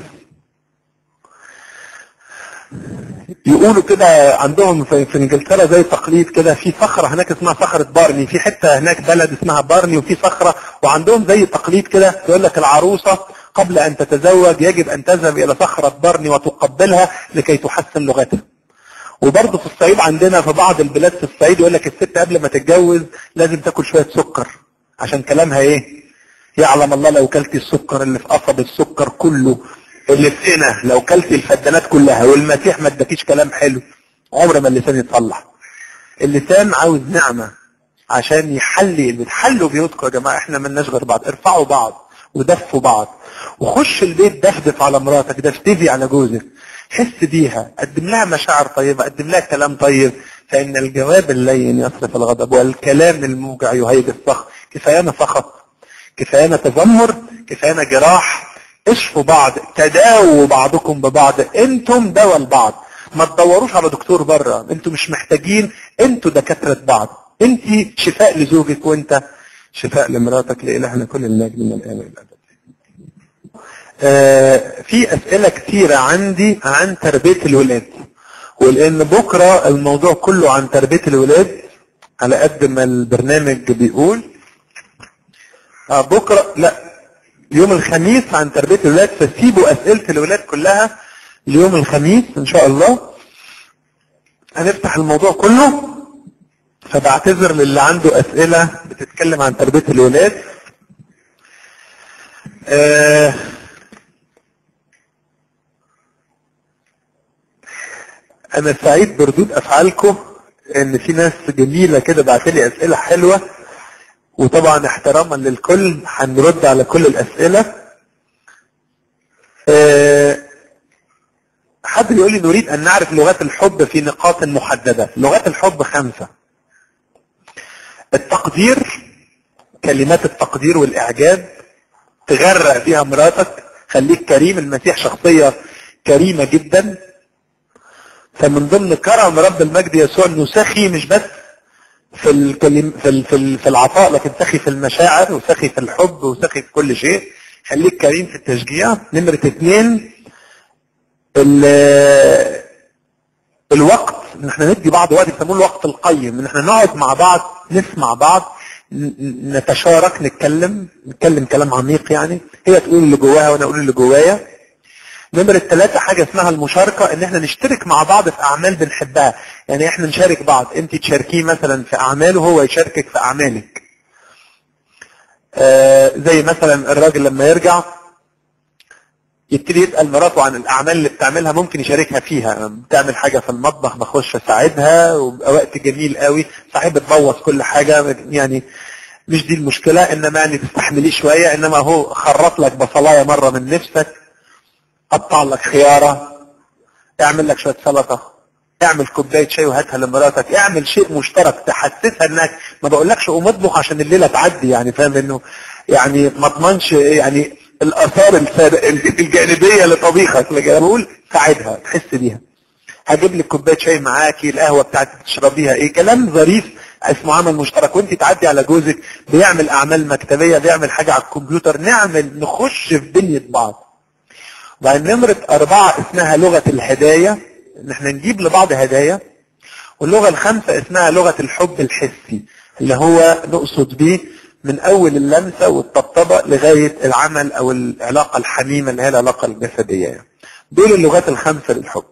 يقولوا كده عندهم في, في انجلترا زي تقليد كده في صخرة هناك اسمها صخرة بارني في حتة هناك بلد اسمها بارني وفي صخرة وعندهم زي تقليد كده يقول لك العروسة قبل ان تتزوج يجب ان تذهب الى صخرة بارني وتقبلها لكي تحسن لغتها وبرضه في الصعيد عندنا في بعض البلاد في الصعيد يقول لك الست قبل ما تتجوز لازم تاكل شوية سكر عشان كلامها ايه يعلم الله لو كلتي السكر اللي في قصب السكر كله اللسانة لو كلت الفدانات كلها والمسيح ما اداكيش كلام حلو عمر ما اللسان يتصلح اللسان عاوز نعمة عشان يحلي بتحلوا بيوتكم يا جماعة احنا ملناش غير بعض ارفعوا بعض ودفوا بعض وخش البيت دفدف على مراتك دفدفي على جوزك حس بيها قدم لها مشاعر طيبة قدم لها كلام طيب فإن الجواب اللين يصرف الغضب والكلام الموجع يهيج الصخر كفايانا فقط كفايانا تذمر كفايانا جراح اشفوا بعض تداووا بعضكم ببعض انتم دواء لبعض ما تدوروش على دكتور بره انتم مش محتاجين انتوا دكاترة بعض انت شفاء لزوجك وانت شفاء لمراتك لإلهنا كل المجد من الآن والأبد آه في أسئلة كتيرة عندي عن تربية الولاد ولأن بكرة الموضوع كله عن تربية الولاد على قد ما البرنامج بيقول آه بكرة لا يوم الخميس عن تربية الولاد فسيبوا أسئلة الولاد كلها ليوم الخميس إن شاء الله هنفتح الموضوع كله فبعتذر للي عنده أسئلة بتتكلم عن تربية الولاد آه أنا سعيد بردود أفعالكم إن في ناس جميلة كده بعتلي أسئلة حلوة وطبعا احتراما للكل هنرد على كل الأسئلة آه حد بيقول لي نريد أن نعرف لغات الحب في نقاط محددة لغات الحب خمسة التقدير كلمات التقدير والإعجاب تغرق فيها مراتك خليك كريم المسيح شخصية كريمة جدا فمن ضمن كرم رب المجد يسوع انه سخي مش بس في الكلم في ال- في ال- في العطاء لكن سخي في المشاعر وسخي في الحب وسخي في كل شيء خليك كريم في التشجيع نمرة اثنين ال- الوقت ان احنا ندي بعض وقت يسموه الوقت القيم ان احنا نقعد مع بعض نسمع بعض ن- نتشارك نتكلم نتكلم كلام عميق يعني هي تقول اللي جواها وانا اقول اللي جوايا نمرة ثلاثة حاجة اسمها المشاركة ان احنا نشترك مع بعض في اعمال بنحبها يعني احنا نشارك بعض انت تشاركيه مثلا في اعماله وهو يشاركك في اعمالك آه زي مثلا الراجل لما يرجع يبتدي يسأل مراته عن الأعمال اللي بتعملها ممكن يشاركها فيها بتعمل حاجة في المطبخ بخش أساعدها وبقى وقت جميل قوي صحيح بتبوظ كل حاجة يعني مش دي المشكلة إنما يعني تستحمليه شوية إنما هو خرط لك بصلاية مرة من نفسك قطع لك خيارة اعمل لك شوية سلطة اعمل كوباية شاي وهاتها لمراتك اعمل شيء مشترك تحسسها انك ما بقولكش قوم اطبخ عشان الليلة تعدي يعني فاهم انه يعني ما اضمنش يعني الاثار السابق- الجانبية لطبيخك لكن انا بقول ساعدها تحس بيها هجيب لك كوبايه شاي معاكي القهوه بتاعتك تشربيها ايه كلام ظريف اسمه عمل مشترك وانت تعدي على جوزك بيعمل اعمال مكتبيه بيعمل حاجه على الكمبيوتر نعمل نخش في دنيا بعض وبعدين نمرة أربعة اسمها لغة الهدايا إن إحنا نجيب لبعض هدايا واللغة الخامسة اسمها لغة الحب الحسي اللي هو نقصد بيه من أول اللمسة والطبطبة لغاية العمل أو العلاقة الحميمة اللي هي العلاقة الجسدية يعني. دول اللغات الخمسة للحب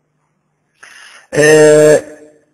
آه،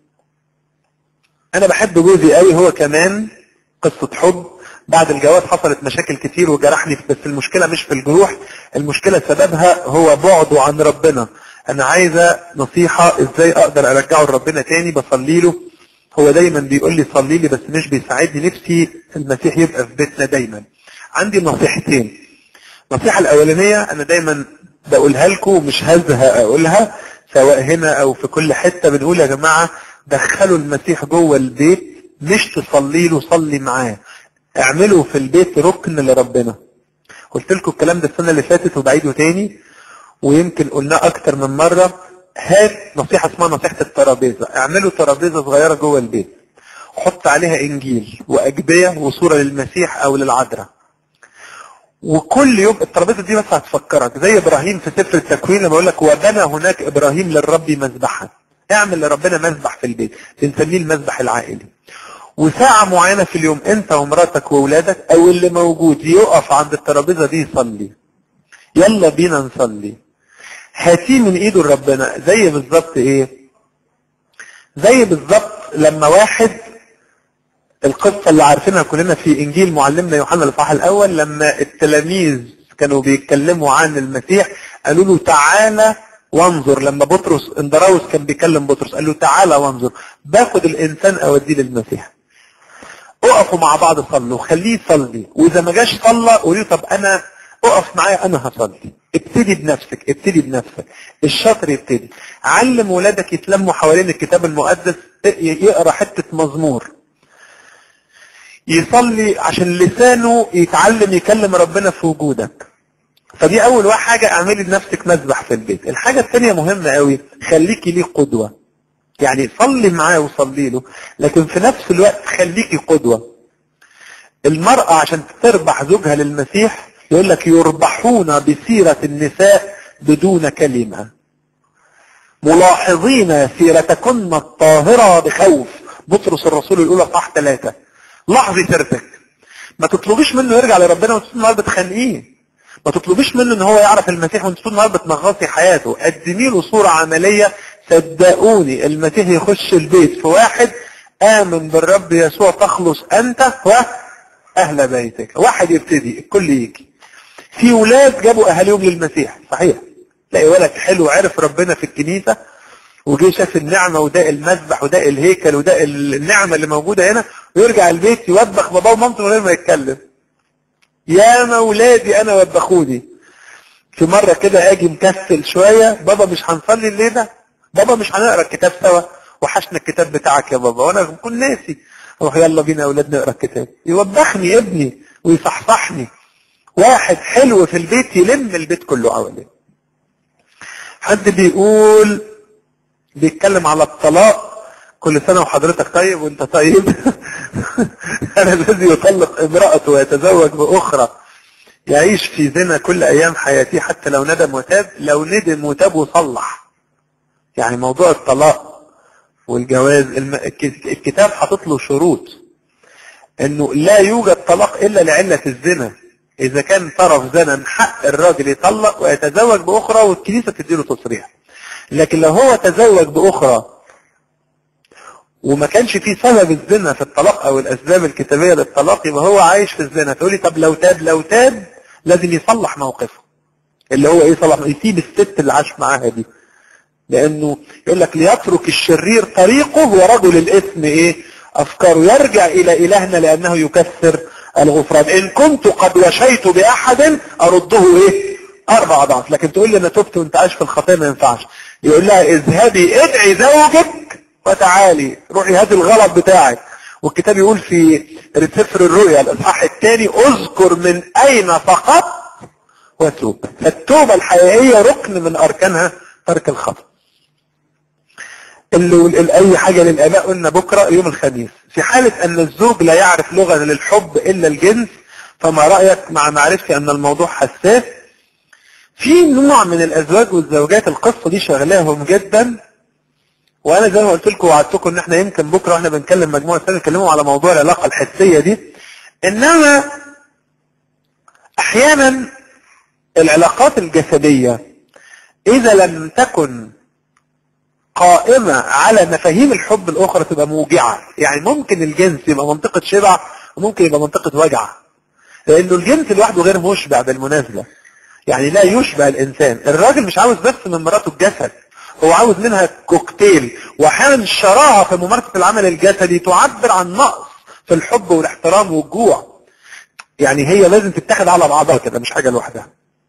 أنا بحب جوزي قوي هو كمان قصة حب بعد الجواز حصلت مشاكل كتير وجرحني بس المشكلة مش في الجروح المشكلة سببها هو بعده عن ربنا انا عايزة نصيحة ازاي اقدر ارجعه لربنا تاني بصلي له هو دايما بيقول لي صلي لي بس مش بيساعدني نفسي المسيح يبقى في بيتنا دايما عندي نصيحتين النصيحة الاولانية انا دايما بقولها لكم ومش هزهق اقولها سواء هنا او في كل حتة بنقول يا جماعة دخلوا المسيح جوه البيت مش تصلي له صلي معاه اعملوا في البيت ركن لربنا قلت لكم الكلام ده السنة اللي فاتت وبعيده تاني ويمكن قلناه اكتر من مرة هات نصيحة اسمها نصيحة الترابيزة اعملوا ترابيزة صغيرة جوه البيت حط عليها انجيل واجبية وصورة للمسيح او للعذراء وكل يوم الترابيزة دي بس هتفكرك زي ابراهيم في سفر التكوين لما يقول لك وبنى هناك ابراهيم للرب مذبحا اعمل لربنا مذبح في البيت بنسميه المذبح العائلي وساعة معينة في اليوم انت ومراتك واولادك او اللي موجود يقف عند الترابيزة دي يصلي يلا بينا نصلي هاتيه من ايده لربنا زي بالظبط ايه زي بالظبط لما واحد القصة اللي عارفينها كلنا في انجيل معلمنا يوحنا الاصحاح الاول لما التلاميذ كانوا بيتكلموا عن المسيح قالوا له تعالى وانظر لما بطرس اندراوس كان بيكلم بطرس قال له تعالى وانظر باخد الانسان اوديه للمسيح اقفوا مع بعض صلوا خليه يصلي واذا ما جاش صلى قولي طب انا اقف معايا انا هصلي ابتدي بنفسك ابتدي بنفسك الشاطر يبتدي علم ولادك يتلموا حوالين الكتاب المقدس يقرا حته مزمور يصلي عشان لسانه يتعلم يكلم ربنا في وجودك فدي اول واحد حاجه اعملي لنفسك مذبح في البيت الحاجه الثانيه مهمه قوي خليكي ليه قدوه يعني صلي معاه وصلي له لكن في نفس الوقت خليكي قدوه المراه عشان تربح زوجها للمسيح يقول لك يربحون بسيره النساء بدون كلمه ملاحظين سيرتكن الطاهره بخوف بطرس الرسول الاولى صح ثلاثه لاحظي سيرتك ما تطلبيش منه يرجع لربنا وانت طول النهار بتخانقيه ما تطلبيش منه ان هو يعرف المسيح وانت طول النهار بتنغصي حياته قدمي له صوره عمليه صدقوني المسيح يخش البيت في واحد امن بالرب يسوع تخلص انت واهل بيتك واحد يبتدي الكل يجي في ولاد جابوا اهاليهم للمسيح صحيح تلاقي ولد حلو عرف ربنا في الكنيسه وجه شاف النعمه وده المذبح وده الهيكل وده النعمه اللي موجوده هنا ويرجع البيت يوبخ باباه ومامته من غير ما يتكلم يا مولادي انا وبخوني في مرة كده اجي مكسل شوية بابا مش هنصلي الليلة بابا مش هنقرا الكتاب سوا وحشنا الكتاب بتاعك يا بابا وانا بكون ناسي اروح يلا بينا يا اولاد نقرا الكتاب يوبخني ابني ويصحصحني واحد حلو في البيت يلم البيت كله حواليه حد بيقول بيتكلم على الطلاق كل سنة وحضرتك طيب وانت طيب انا الذي يطلق امرأته ويتزوج باخرى يعيش في زنا كل ايام حياته حتى لو ندم وتاب لو ندم وتاب وصلح يعني موضوع الطلاق والجواز الم... الكتاب حاطط له شروط انه لا يوجد طلاق الا لعلة الزنا اذا كان طرف زنا من حق الراجل يطلق ويتزوج باخرى والكنيسة تديله تصريح لكن لو هو تزوج باخرى وما كانش في سبب الزنا في الطلاق او الاسباب الكتابيه للطلاق يبقى هو عايش في الزنا تقولي طب لو تاب لو تاب لازم يصلح موقفه اللي هو ايه صلح يسيب الست اللي عاش معاها دي لانه يقول لك ليترك الشرير طريقه ورجل الاثم ايه افكاره يرجع الى الهنا لانه يكثر الغفران ان كنت قد وشيت باحد ارده ايه اربع اضعاف لكن تقول لي انا تبت وانت عايش في الخطيه ما ينفعش يقول لها اذهبي ادعي زوجك وتعالي روحي هاتي الغلط بتاعك والكتاب يقول في سفر الرؤيا الاصحاح الثاني اذكر من اين سقطت وتوب فالتوبه الحقيقيه ركن من اركانها ترك الخطا اللي اي حاجه للاباء قلنا بكره يوم الخميس في حاله ان الزوج لا يعرف لغه للحب الا الجنس فما رايك مع معرفتي ان الموضوع حساس في نوع من الازواج والزوجات القصه دي شغلاهم جدا وانا زي ما قلت لكم وعدتكم ان احنا يمكن بكره واحنا بنكلم مجموعه ثانيه نتكلموا على موضوع العلاقه الحسيه دي انما احيانا العلاقات الجسديه اذا لم تكن قائمة على مفاهيم الحب الأخرى تبقى موجعة يعني ممكن الجنس يبقى منطقة شبع وممكن يبقى منطقة وجع لأنه الجنس لوحده غير مشبع بالمناسبة يعني لا يشبع الإنسان الراجل مش عاوز بس من مراته الجسد هو عاوز منها كوكتيل واحيانا الشراهه في ممارسه العمل الجسدي تعبر عن نقص في الحب والاحترام والجوع يعني هي لازم تتخذ على بعضها كده مش حاجه لوحدها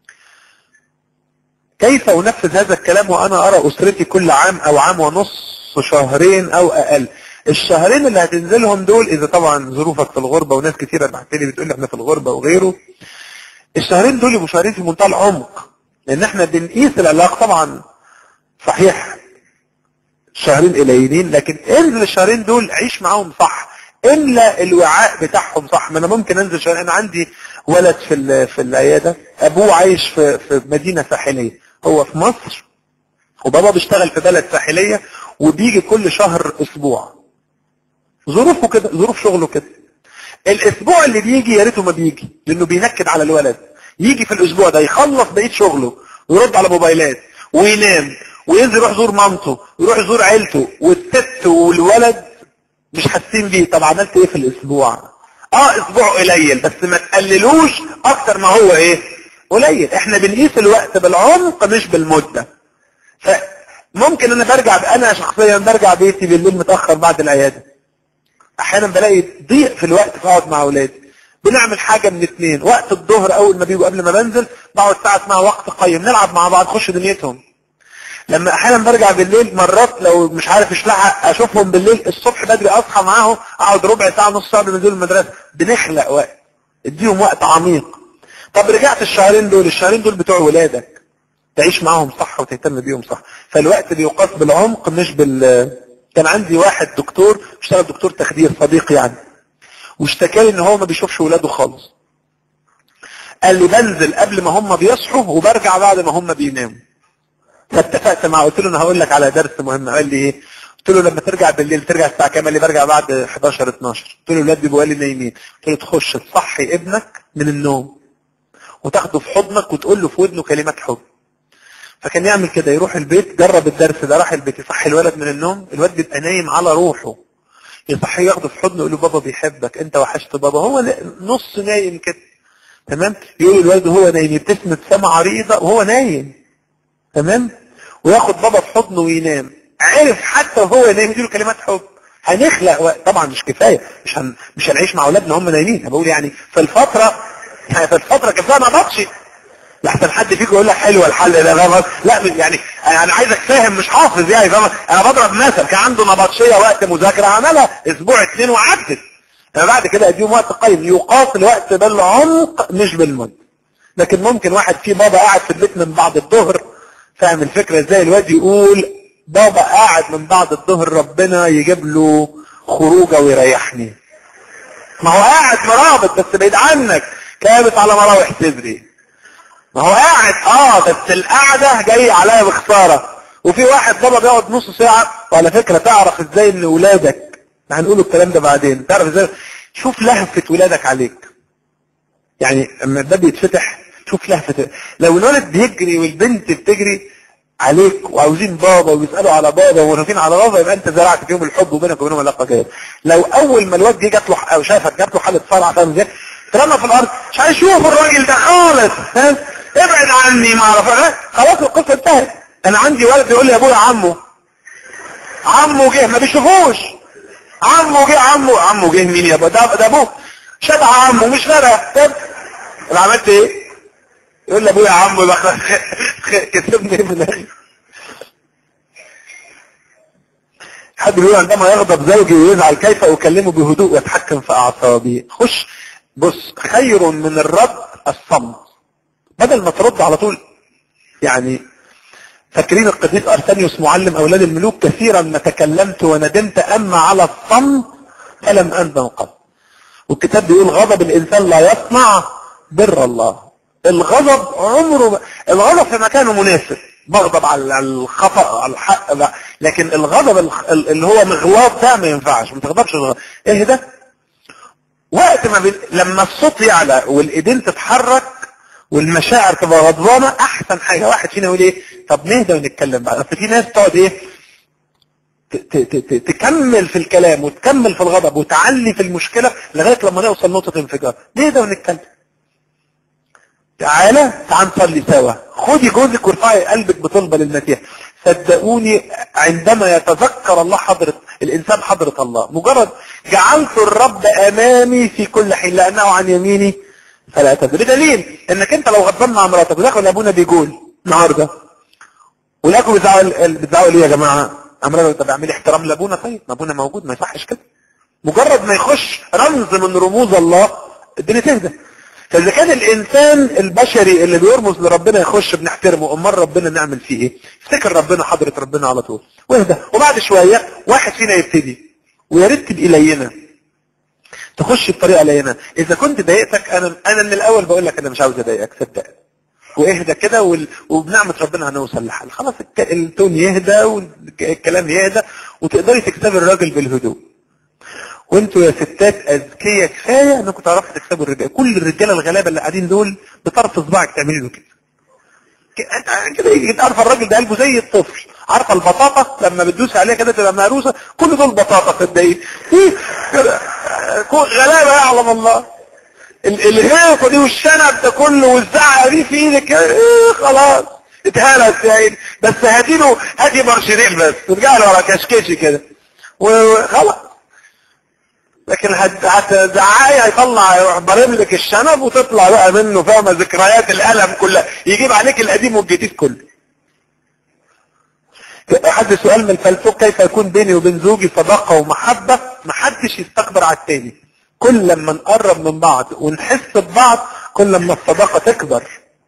كيف انفذ هذا الكلام وانا ارى اسرتي كل عام او عام ونص شهرين او اقل الشهرين اللي هتنزلهم دول اذا طبعا ظروفك في الغربه وناس كتيره بعت لي بتقول لي احنا في الغربه وغيره الشهرين دول يبقوا شهرين في منتهى العمق لان احنا بنقيس العلاقه طبعا صحيح شهرين قليلين لكن انزل الشهرين دول عيش معاهم صح املا الوعاء بتاعهم صح ما انا ممكن انزل شهرين انا عندي ولد في في العياده ابوه عايش في في مدينه ساحليه هو في مصر وبابا بيشتغل في بلد ساحليه وبيجي كل شهر اسبوع ظروفه كده ظروف شغله كده الاسبوع اللي بيجي يا ريته ما بيجي لانه بينكد على الولد يجي في الاسبوع ده يخلص بقيه شغله ويرد على موبايلات وينام وينزل يروح يزور مامته ويروح يزور عيلته والست والولد مش حاسين بيه طب عملت ايه في الاسبوع اه اسبوع قليل بس ما تقللوش اكتر ما هو ايه قليل احنا بنقيس الوقت بالعمق مش بالمدة فممكن انا برجع انا شخصيا برجع بيتي بالليل متأخر بعد العيادة احيانا بلاقي ضيق في الوقت فاقعد مع اولادي بنعمل حاجة من اتنين وقت الظهر اول ما بيجوا قبل ما بنزل بقعد ساعة اسمها وقت قيم نلعب مع بعض خش دنيتهم لما احيانا برجع بالليل مرات لو مش عارف اشلحق اشوفهم بالليل الصبح بدري اصحى معاهم اقعد ربع ساعة نص ساعة قبل ما ينزلوا المدرسة بنخلق وقت اديهم وقت عميق طب رجعت الشهرين دول الشهرين دول بتوع ولادك تعيش معاهم صح وتهتم بيهم صح فالوقت بيقاس بالعمق مش بال كان عندي واحد دكتور اشتغل دكتور تخدير صديق يعني واشتكى لي ان هو ما بيشوفش ولاده خالص قال لي بنزل قبل ما هم بيصحوا وبرجع بعد ما هم بيناموا فاتفقت معاه قلت له انا هقول لك على درس مهم قال لي ايه قلت له لما ترجع بالليل ترجع الساعه كام قال لي برجع بعد 11 12 قلت له الولاد بيبقوا لي نايمين قلت له تخش تصحي ابنك من النوم وتاخده في حضنك وتقول له في ودنه كلمات حب فكان يعمل كده يروح البيت جرب الدرس ده راح البيت يصحي الولد من النوم الولد بيبقى نايم على روحه يصحيه ياخده في حضنه يقول له بابا بيحبك انت وحشت بابا هو نص نايم كده تمام يقول الولد وهو نايم يبتسم ابتسامه عريضه وهو نايم تمام وياخد بابا في حضنه وينام عرف حتى وهو نايم يديله كلمات حب هنخلق وقت طبعا مش كفايه مش هن... مش هنعيش مع اولادنا هم نايمين انا بقول يعني في الفتره يعني في الفتره كفايه ما بطشي لحسن حد فيكم يقول لك حلو الحل ده فاهم لا يعني انا عايزك فاهم مش حافظ يعني فاهم انا بضرب مثل كان عنده نبطشيه وقت مذاكره عملها اسبوع اتنين وعدت انا بعد كده اديهم وقت قيم يقاس الوقت بالعمق مش بالمد لكن ممكن واحد فيه بابا قاعد في البيت من بعد الظهر فاهم الفكره ازاي الواد يقول بابا قاعد من بعد الظهر ربنا يجيب له خروجه ويريحني ما هو قاعد مرابط بس بعيد عنك كابت على مراوح صدري ما هو قاعد اه بس القعده جاي عليا بخساره وفي واحد بابا بيقعد نص ساعه وعلى فكره تعرف ازاي ان ولادك هنقول الكلام ده بعدين تعرف ازاي شوف لهفه ولادك عليك يعني اما الباب يتفتح شوف لهفه لو الولد بيجري والبنت بتجري عليك وعاوزين بابا وبيسالوا على بابا وواقفين على بابا يبقى انت زرعت فيهم الحب وبينك وبينهم علاقه كده لو اول ما الواد جه جات له او شافك جات له حاله صرع فاهم ازاي ترمى في الارض مش عايز اشوف الراجل ده خالص فاهم ابعد عني ما اعرف خلاص القصه انتهت انا عندي ولد بيقول لي يا ابويا عمه عمه جه ما بيشوفوش عمه جه عمه عمه جه مين يا ابو ده ده ابوه شبه عمه مش فارق طب انا عملت ايه يقول لي ابويا عمه بقى كسبني من الاخر حد بيقول عندما يغضب زوجي ويزعل كيف اكلمه بهدوء ويتحكم في اعصابي خش بص خير من الرد الصمت بدل ما ترد على طول يعني فاكرين القديس ارسانيوس معلم اولاد الملوك كثيرا ما تكلمت وندمت اما على الصمت فلم اندم قط والكتاب بيقول غضب الانسان لا يصنع بر الله الغضب عمره الغضب في مكانه مناسب بغضب على الخطا على الحق لا. لكن الغضب اللي هو مغلاط ده ما ينفعش ما تغضبش الغضب ايه ده وقت ما بي... لما الصوت يعلى والايدين تتحرك والمشاعر تبقى غضبانه احسن حاجه واحد فينا يقول ايه طب نهدى ونتكلم بقى اصل في ناس تقعد ايه ت- ت- ت- تكمل في الكلام وتكمل في الغضب وتعلي في المشكله لغايه لما نوصل نقطه انفجار نهدى ونتكلم تعالى تعال نصلي سوا خدي جوزك وارفعي قلبك بطلبه للمسيح صدقوني عندما يتذكر الله حضرة الإنسان حضرة الله مجرد جعلت الرب أمامي في كل حين لأنه عن يميني فلا تدري بدليل انك انت لو غضبان مع مراتك ودخل ابونا بيقول النهارده ولكم بتزعقوا بتزعقوا ليه يا جماعه؟ امرنا طب اعملي احترام لابونا طيب ما ابونا موجود ما يصحش كده مجرد ما يخش رمز من رموز الله الدنيا تهدى فاذا كان الانسان البشري اللي بيرمز لربنا يخش بنحترمه امال ربنا نعمل فيه ايه افتكر ربنا حضره ربنا على طول واهدى وبعد شويه واحد فينا يبتدي ويا ريت تبقي لينه تخش بطريقه لينه اذا كنت ضايقتك انا انا من الاول بقول لك انا مش عاوز اضايقك صدقني واهدى كده وال... وبنعمه ربنا هنوصل لحل خلاص الك... التون يهدى والكلام يهدى وتقدري تكسبي الراجل بالهدوء وانتوا يا ستات اذكياء كفايه انكم تعرفوا تكسبوا الرجال كل الرجاله الغلابه اللي قاعدين دول بطرف صباعك تعملي له كده ك- كده يجي عارفه الراجل ده قلبه زي الطفل عارفه البطاطا لما بتدوس عليها كده تبقى مهروسه كل دول بطاطا صدقيني إيه؟ كده. غلابه يعلم الله ال- الهيصه دي والشنب ده كله والزعقه دي في ايدك إيه خلاص اتهرس يا عيني بس هاتي له هاتي مرشدين بس ترجع له على كشكشي كده وخلاص لكن هت- هتزعقي هيطلع يروح ضارب لك الشنب وتطلع بقى منه فاهمه ذكريات الالم كلها يجيب عليك القديم والجديد كله حد سؤال من الفلسفه كيف يكون بيني وبين زوجي صداقه ومحبه محدش يستكبر على التاني كل لما نقرب من بعض ونحس ببعض كل لما الصداقه تكبر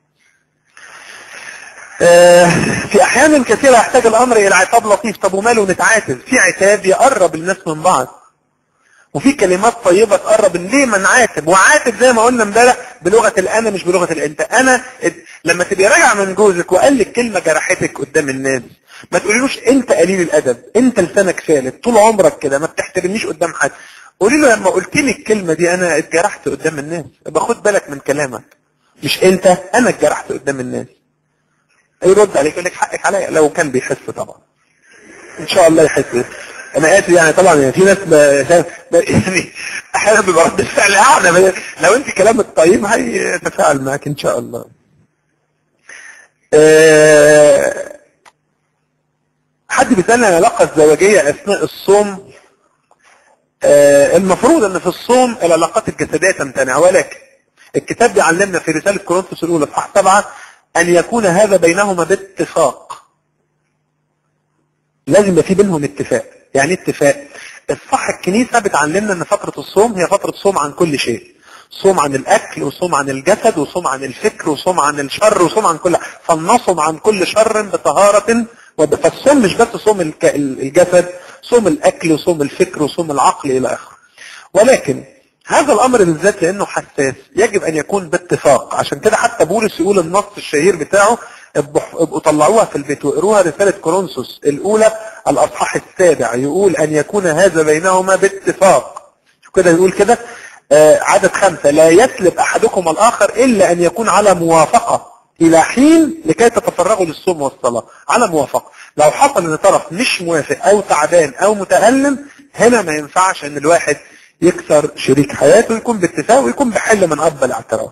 آه، في احيان كثيره يحتاج الامر الى عتاب لطيف طب وماله نتعاتب في عتاب يقرب الناس من بعض وفي كلمات طيبة تقرب إن ليه ما نعاتب وعاتب زي ما قلنا امبارح بلغة الأنا مش بلغة الأنت أنا اد- لما تبقي راجعة من جوزك وقال لك كلمة جرحتك قدام الناس ما تقوليلوش أنت قليل الأدب أنت لسانك سالب طول عمرك كده ما بتحترمنيش قدام حد قولي له لما قلت لي الكلمة دي أنا اتجرحت قدام الناس يبقى خد بالك من كلامك مش أنت أنا اتجرحت قدام الناس يرد عليك يقول لك حقك عليا لو كان بيحس طبعا ان شاء الله يحس انا اسف يعني طبعا يعني في ناس ب- ب- يعني احيانا بيبقى رد الفعل اعلى من- لو انت كلامك طيب هيتفاعل معاك ان شاء الله آه، حد بيسالني عن العلاقه الزوجيه اثناء الصوم آه، المفروض ان في الصوم العلاقات الجسديه تمتنع ولكن الكتاب بيعلمنا في رساله كورنثوس الاولى اصحاح سبعه ان يكون هذا بينهما باتفاق لازم يبقى في بينهم اتفاق يعني ايه اتفاق الصح الكنيسة بتعلمنا ان فترة الصوم هي فترة صوم عن كل شيء صوم عن الاكل وصوم عن الجسد وصوم عن الفكر وصوم عن الشر وصوم عن كل فلنصم عن كل شر بطهارة وب- فالصوم مش بس صوم الك- الجسد صوم الاكل وصوم الفكر وصوم العقل الى اخره ولكن هذا الامر بالذات لانه حساس يجب ان يكون باتفاق عشان كده حتى بولس يقول النص الشهير بتاعه ابقوا ابقوا طلعوها في البيت واقروها رسالة كورنثوس الاولى الاصحاح السابع يقول ان يكون هذا بينهما باتفاق شو كده يقول كده آه عدد خمسة لا يسلب احدكم الاخر الا ان يكون على موافقة الى حين لكي تتفرغوا للصوم والصلاة على موافقة لو حصل ان طرف مش موافق او تعبان او متألم هنا ما ينفعش ان الواحد يكسر شريك حياته يكون باتفاق ويكون بحل من اب الاعتراف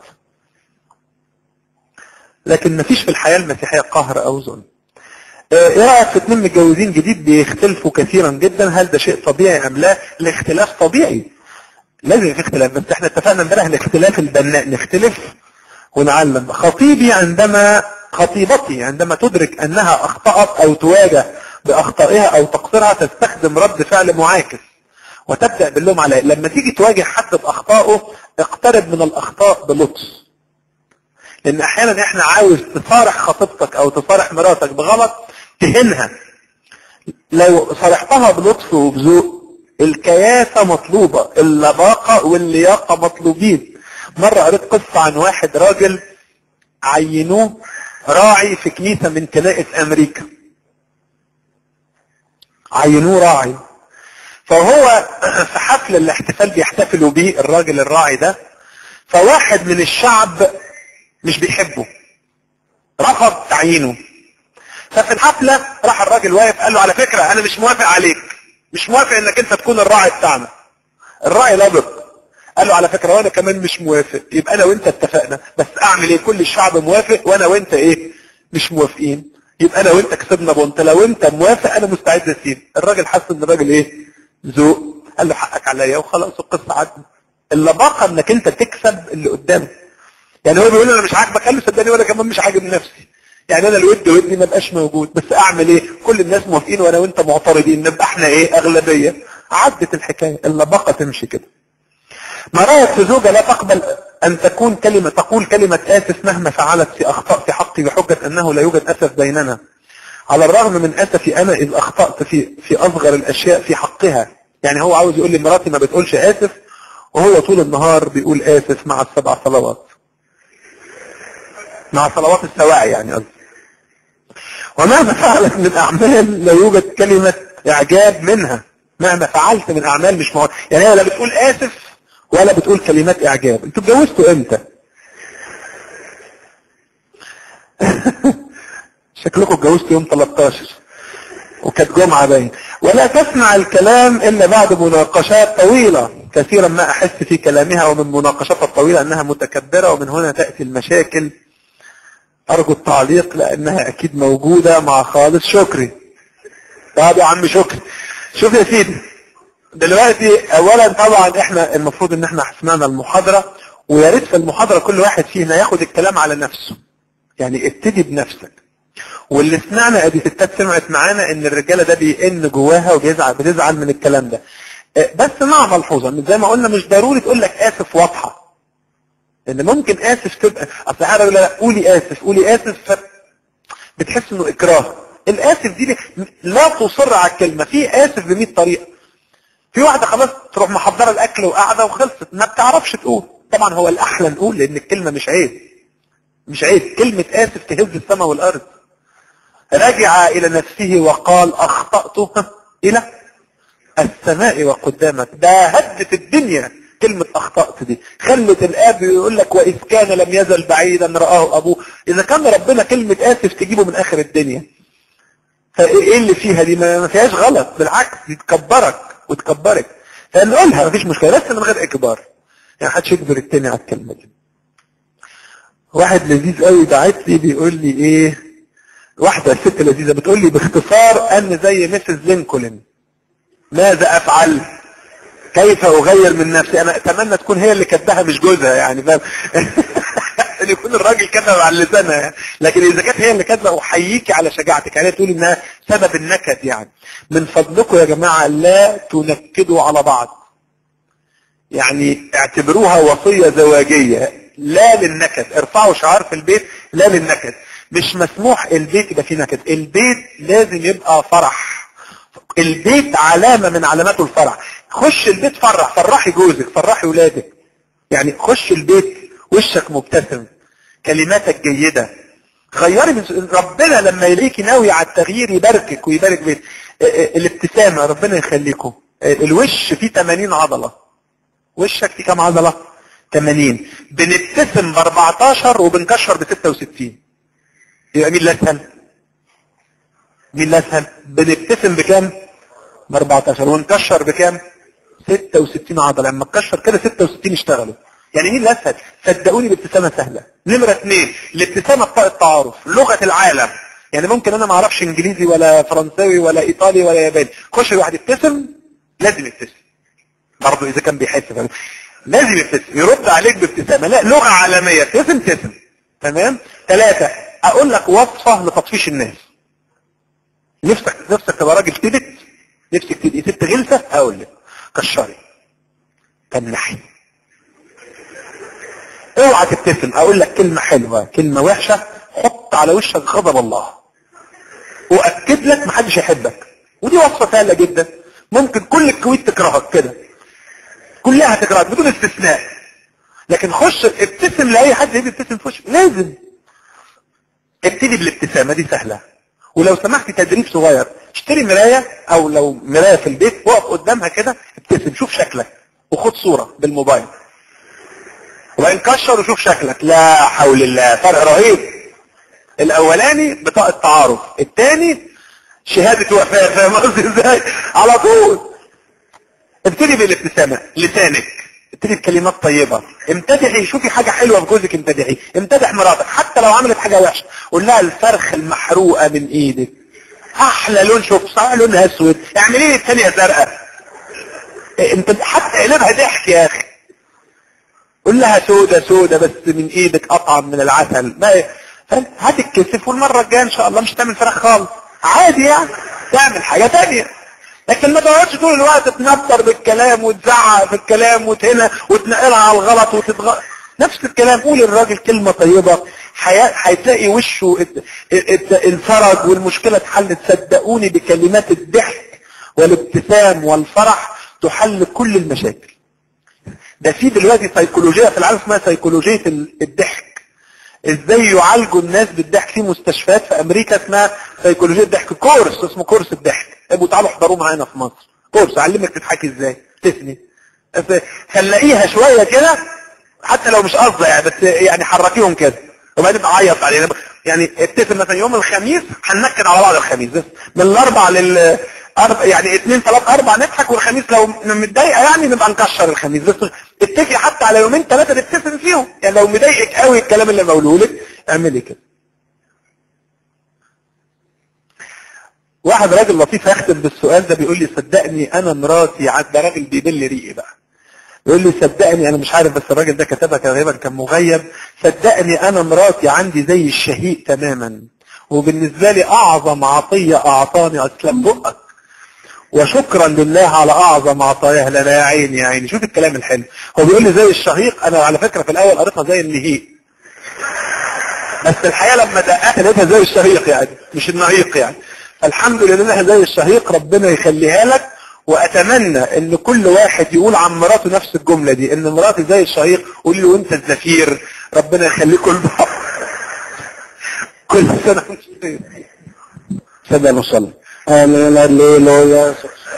لكن مفيش في الحياة المسيحية قهر او ظلم آه، ايه رايك في اتنين متجوزين جديد بيختلفوا كثيرا جدا هل ده شيء طبيعي ام لا الاختلاف طبيعي لازم يبقى في اختلاف بس احنا اتفقنا امبارح الاختلاف البناء نختلف ونعلم خطيبي عندما خطيبتي عندما تدرك انها اخطأت او تواجه باخطائها او تقصيرها تستخدم رد فعل معاكس وتبدأ باللوم عليه لما تيجي تواجه حد باخطائه اقترب من الاخطاء بلطف لان احيانا احنا عاوز تصارح خطيبتك او تصارح مراتك بغلط تهنها لو صارحتها بلطف وبذوق الكياسة مطلوبة اللباقة واللياقة مطلوبين مرة قريت قصة عن واحد راجل عينوه راعي في كنيسة من كنائس امريكا عينوه راعي فهو في حفل الاحتفال بيحتفلوا بيه الراجل الراعي ده فواحد من الشعب مش بيحبه رفض تعيينه ففي الحفلة راح الراجل واقف قال له على فكرة انا مش موافق عليك مش موافق انك انت تكون الراعي بتاعنا الراعي لبق قال له على فكرة وانا كمان مش موافق يبقى انا وانت اتفقنا بس اعمل ايه كل الشعب موافق وانا وانت ايه مش موافقين يبقى انا وانت كسبنا بونت لو انت موافق انا مستعد اسيب الراجل حس ان الراجل ايه ذوق قال له حقك عليا وخلاص القصة عدت اللباقة انك انت تكسب اللي قدامك يعني هو بيقول انا مش عاجبك قال له صدقني وانا كمان مش عاجب نفسي يعني انا الود ودي ما بقاش موجود بس اعمل ايه كل الناس موافقين وانا وانت معترضين نبقى احنا ايه اغلبيه عدت الحكايه اللباقه تمشي كده ما رايك في زوجه لا تقبل ان تكون كلمه تقول كلمه اسف مهما فعلت في اخطاء في حقي بحجه انه لا يوجد اسف بيننا على الرغم من اسفي انا اذ اخطات في في اصغر الاشياء في حقها يعني هو عاوز يقول لي مراتي ما بتقولش اسف وهو طول النهار بيقول اسف مع السبع صلوات مع صلوات السواعي يعني قصدي وماذا فعلت من اعمال لا يوجد كلمة اعجاب منها مهما فعلت من اعمال مش موجود يعني هي لا بتقول اسف ولا بتقول كلمات اعجاب انتوا اتجوزتوا امتى شكلكم اتجوزتوا يوم 13 وكانت جمعة باين ولا تسمع الكلام الا بعد مناقشات طويلة كثيرا ما احس في كلامها ومن مناقشاتها الطويلة انها متكبرة ومن هنا تأتي المشاكل ارجو التعليق لانها اكيد موجودة مع خالص شكري طب يا عم شكري شوف يا سيدي دلوقتي اولا طبعا احنا المفروض ان احنا سمعنا المحاضرة ويا ريت في المحاضرة كل واحد فينا ياخد الكلام على نفسه يعني ابتدي بنفسك واللي سمعنا ادي ستات سمعت معانا ان الرجالة ده بيئن جواها وبيزعل بتزعل من الكلام ده بس مع ملحوظة زي ما قلنا مش ضروري تقول لك اسف واضحة ان ممكن اسف تبقى اصل حاجه لا قولي اسف قولي اسف ف... بتحس انه اكراه الاسف دي لا تصر على الكلمه في اسف ب 100 طريقه في واحده خلاص تروح محضره الاكل وقاعده وخلصت ما بتعرفش تقول طبعا هو الاحلى نقول لان الكلمه مش عيب مش عيب كلمه اسف تهز السماء والارض رجع الى نفسه وقال اخطات الى السماء وقدامك ده هدت الدنيا كلمة أخطأت دي خلت الآب يقول لك وإذ كان لم يزل بعيدا رآه أبوه إذا كان ربنا كلمة آسف تجيبه من آخر الدنيا فإيه اللي فيها دي ما فيهاش غلط بالعكس دي تكبرك وتكبرك فنقولها مفيش مشكلة بس من غير إجبار يعني محدش يجبر التاني على الكلمة دي واحد لذيذ قوي بعت لي بيقول لي إيه واحدة ست لذيذة بتقول لي باختصار أن زي مسز لينكولن ماذا أفعل؟ كيف اغير من نفسي انا اتمنى تكون هي اللي كاتباها مش جوزها يعني فاهم ان يكون الراجل كتب على لسانها يعني. لكن اذا كانت هي اللي كاتبه احييكي على شجاعتك يعني تقول انها سبب النكد يعني من فضلكم يا جماعه لا تنكدوا على بعض يعني اعتبروها وصيه زواجيه لا للنكد ارفعوا شعار في البيت لا للنكد مش مسموح البيت يبقى فيه نكد البيت لازم يبقى فرح البيت علامة من علامات الفرح خش البيت فرح فرحي جوزك فرحي ولادك يعني خش البيت وشك مبتسم كلماتك جيدة غيري من ربنا لما يليكي ناوي على التغيير يباركك ويبارك بيت الابتسامة ربنا يخليكم الوش فيه 80 عضلة وشك فيه كام عضلة 80 بنبتسم ب 14 وبنكشر ب 66 يبقى مين اللي اسهل مين اللي اسهل بنبتسم بكام ب 14 ونكشر بكام 66 عضله لما تكشر كده 66 اشتغلوا يعني مين اللي اسهل صدقوني الابتسامه سهله نمره اثنين الابتسامه بطاقه تعارف لغه العالم يعني ممكن انا ما اعرفش انجليزي ولا فرنساوي ولا ايطالي ولا ياباني خش واحد يبتسم لازم يبتسم برضه اذا كان بيحس فهم. لازم يبتسم يرد عليك بابتسامه لا لغه عالميه ابتسم ابتسم تمام ثلاثه اقول لك وصفه لتطفيش الناس نفسك نفسك تبقى راجل تبت نفسك تبقي ست غلسة هقول لك كشري تنحي اوعى تبتسم اقول لك كلمة حلوة كلمة وحشة حط على وشك غضب الله واكد لك محدش يحبك ودي وصفة سهلة جدا ممكن كل الكويت تكرهك كده كلها تكرهك بدون استثناء لكن خش ابتسم لاي حد يجي يبتسم في وشك لازم ابتدي بالابتسامة دي سهلة ولو سمحت تدريب صغير اشتري مراية او لو مراية في البيت وقف قدامها كده ابتسم شوف شكلك وخد صورة بالموبايل وبعدين كشر وشوف شكلك لا حول الله فرق رهيب الاولاني بطاقة تعارف الثاني شهادة وفاة فاهم قصدي ازاي على طول ابتدي بالابتسامة لسانك ابتدي بكلمات طيبة امتدحي شوفي حاجة حلوة في جوزك امتدحي امتدح مراتك حتى لو عملت حاجة وحشة قول لها الفرخ المحروقة من ايدك احلى لون شوف صح لونها اسود اعملي لي الثانية زرقاء انت حتى قلبها ضحك يا اخي قول لها سودة سودة بس من ايدك اطعم من العسل ما هتتكسف والمرة الجاية ان شاء الله مش تعمل فراخ خالص عادي يعني تعمل حاجة تانية لكن ما تقعدش طول الوقت تنطر بالكلام وتزعق في الكلام وتهنا وتنقلها على الغلط وتتغ... نفس الكلام قول للراجل كلمة طيبة هتلاقي وشه انفرج والمشكلة اتحلت صدقوني بكلمات الضحك والابتسام والفرح تحل كل المشاكل ده في دلوقتي سيكولوجية في العالم اسمها سيكولوجية الضحك ازاي يعالجوا الناس بالضحك في مستشفيات في امريكا اسمها سيكولوجية الضحك كورس اسمه كورس الضحك ابقوا تعالوا احضروه معانا في مصر كورس علمك تضحكي ازاي تثني خلقيها شوية كده حتى لو مش قصده يعني بس يعني حركيهم كده وبعدين عيط علينا يعني ابتسم مثلا يوم الخميس هننكد على بعض الخميس بس من الاربع لل أربع يعني اثنين ثلاث اربع نضحك والخميس لو متضايقه يعني نبقى نكشر الخميس بس اتفقي حتى على يومين ثلاثه نبتسم فيهم يعني لو مضايقك قوي الكلام اللي بقوله لك اعملي كده واحد راجل لطيف هيختم بالسؤال ده بيقول لي صدقني انا مراتي عاد ده راجل بيبل ريقي بقى يقول لي صدقني انا مش عارف بس الراجل ده كتبها غالبا كان مغيب صدقني انا مراتي عندي زي الشهيق تماما وبالنسبه لي اعظم عطيه اعطاني اسلم بقك وشكرا لله على اعظم عطاياه لنا يا عيني يا عيني شوف الكلام الحلو هو بيقول لي زي الشهيق انا على فكره في الاول قريتها زي النهيق بس الحقيقه لما دققت لقيتها زي الشهيق يعني مش النهيق يعني الحمد لله انها زي الشهيق ربنا يخليها لك واتمنى ان كل واحد يقول عن مراته نفس الجملة دي ان مراتي زي الشهيق قولي له انت الزفير ربنا يخليكم لبعض كل سنة وانتم طيبين. سيدنا نصلي امين هللويا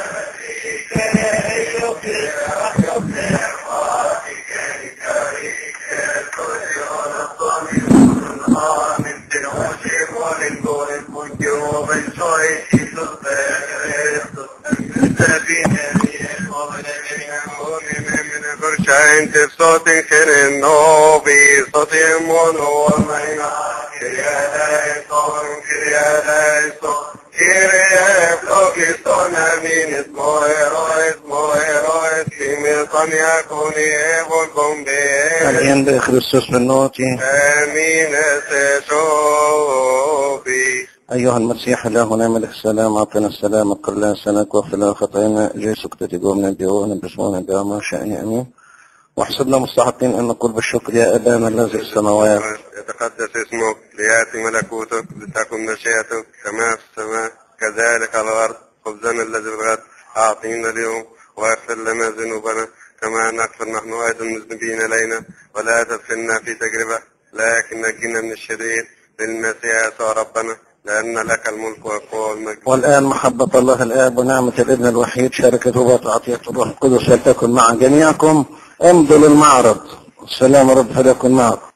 Scheint es so den Herren no wie so dem Mono mein Kyrie son Kyrie son Kyrie flogiston amin es moero es moero es kimil son yakuni evol gombe الان بخريستوس بالنوتي amin es shobi أيها المسيح إلهنا ملك السلام أعطنا السلام اغفر لنا سنك واغفر لنا خطايانا جيسو كتتجو من الديوان بسمونا بما شأن أمين واحسبنا مستحقين أن نقول بالشكر يا أبانا الذي في السماوات يتقدس اسمك ليأتي ملكوتك لتكن مشيئتك كما في السماء كذلك على الأرض خبزنا الذي بالغد أعطينا اليوم واغفر لنا ذنوبنا كما نغفر نحن أيضا المذنبين إلينا ولا تدخلنا في تجربة لكن نجينا من الشرير بالمسيح يسوع ربنا لأن لك الملك والقوة والمجد والآن محبة الله الآب ونعمة الابن الوحيد شركة وعطية الروح القدس فلتكن مع جميعكم امضوا للمعرض السلام رب فليكن معكم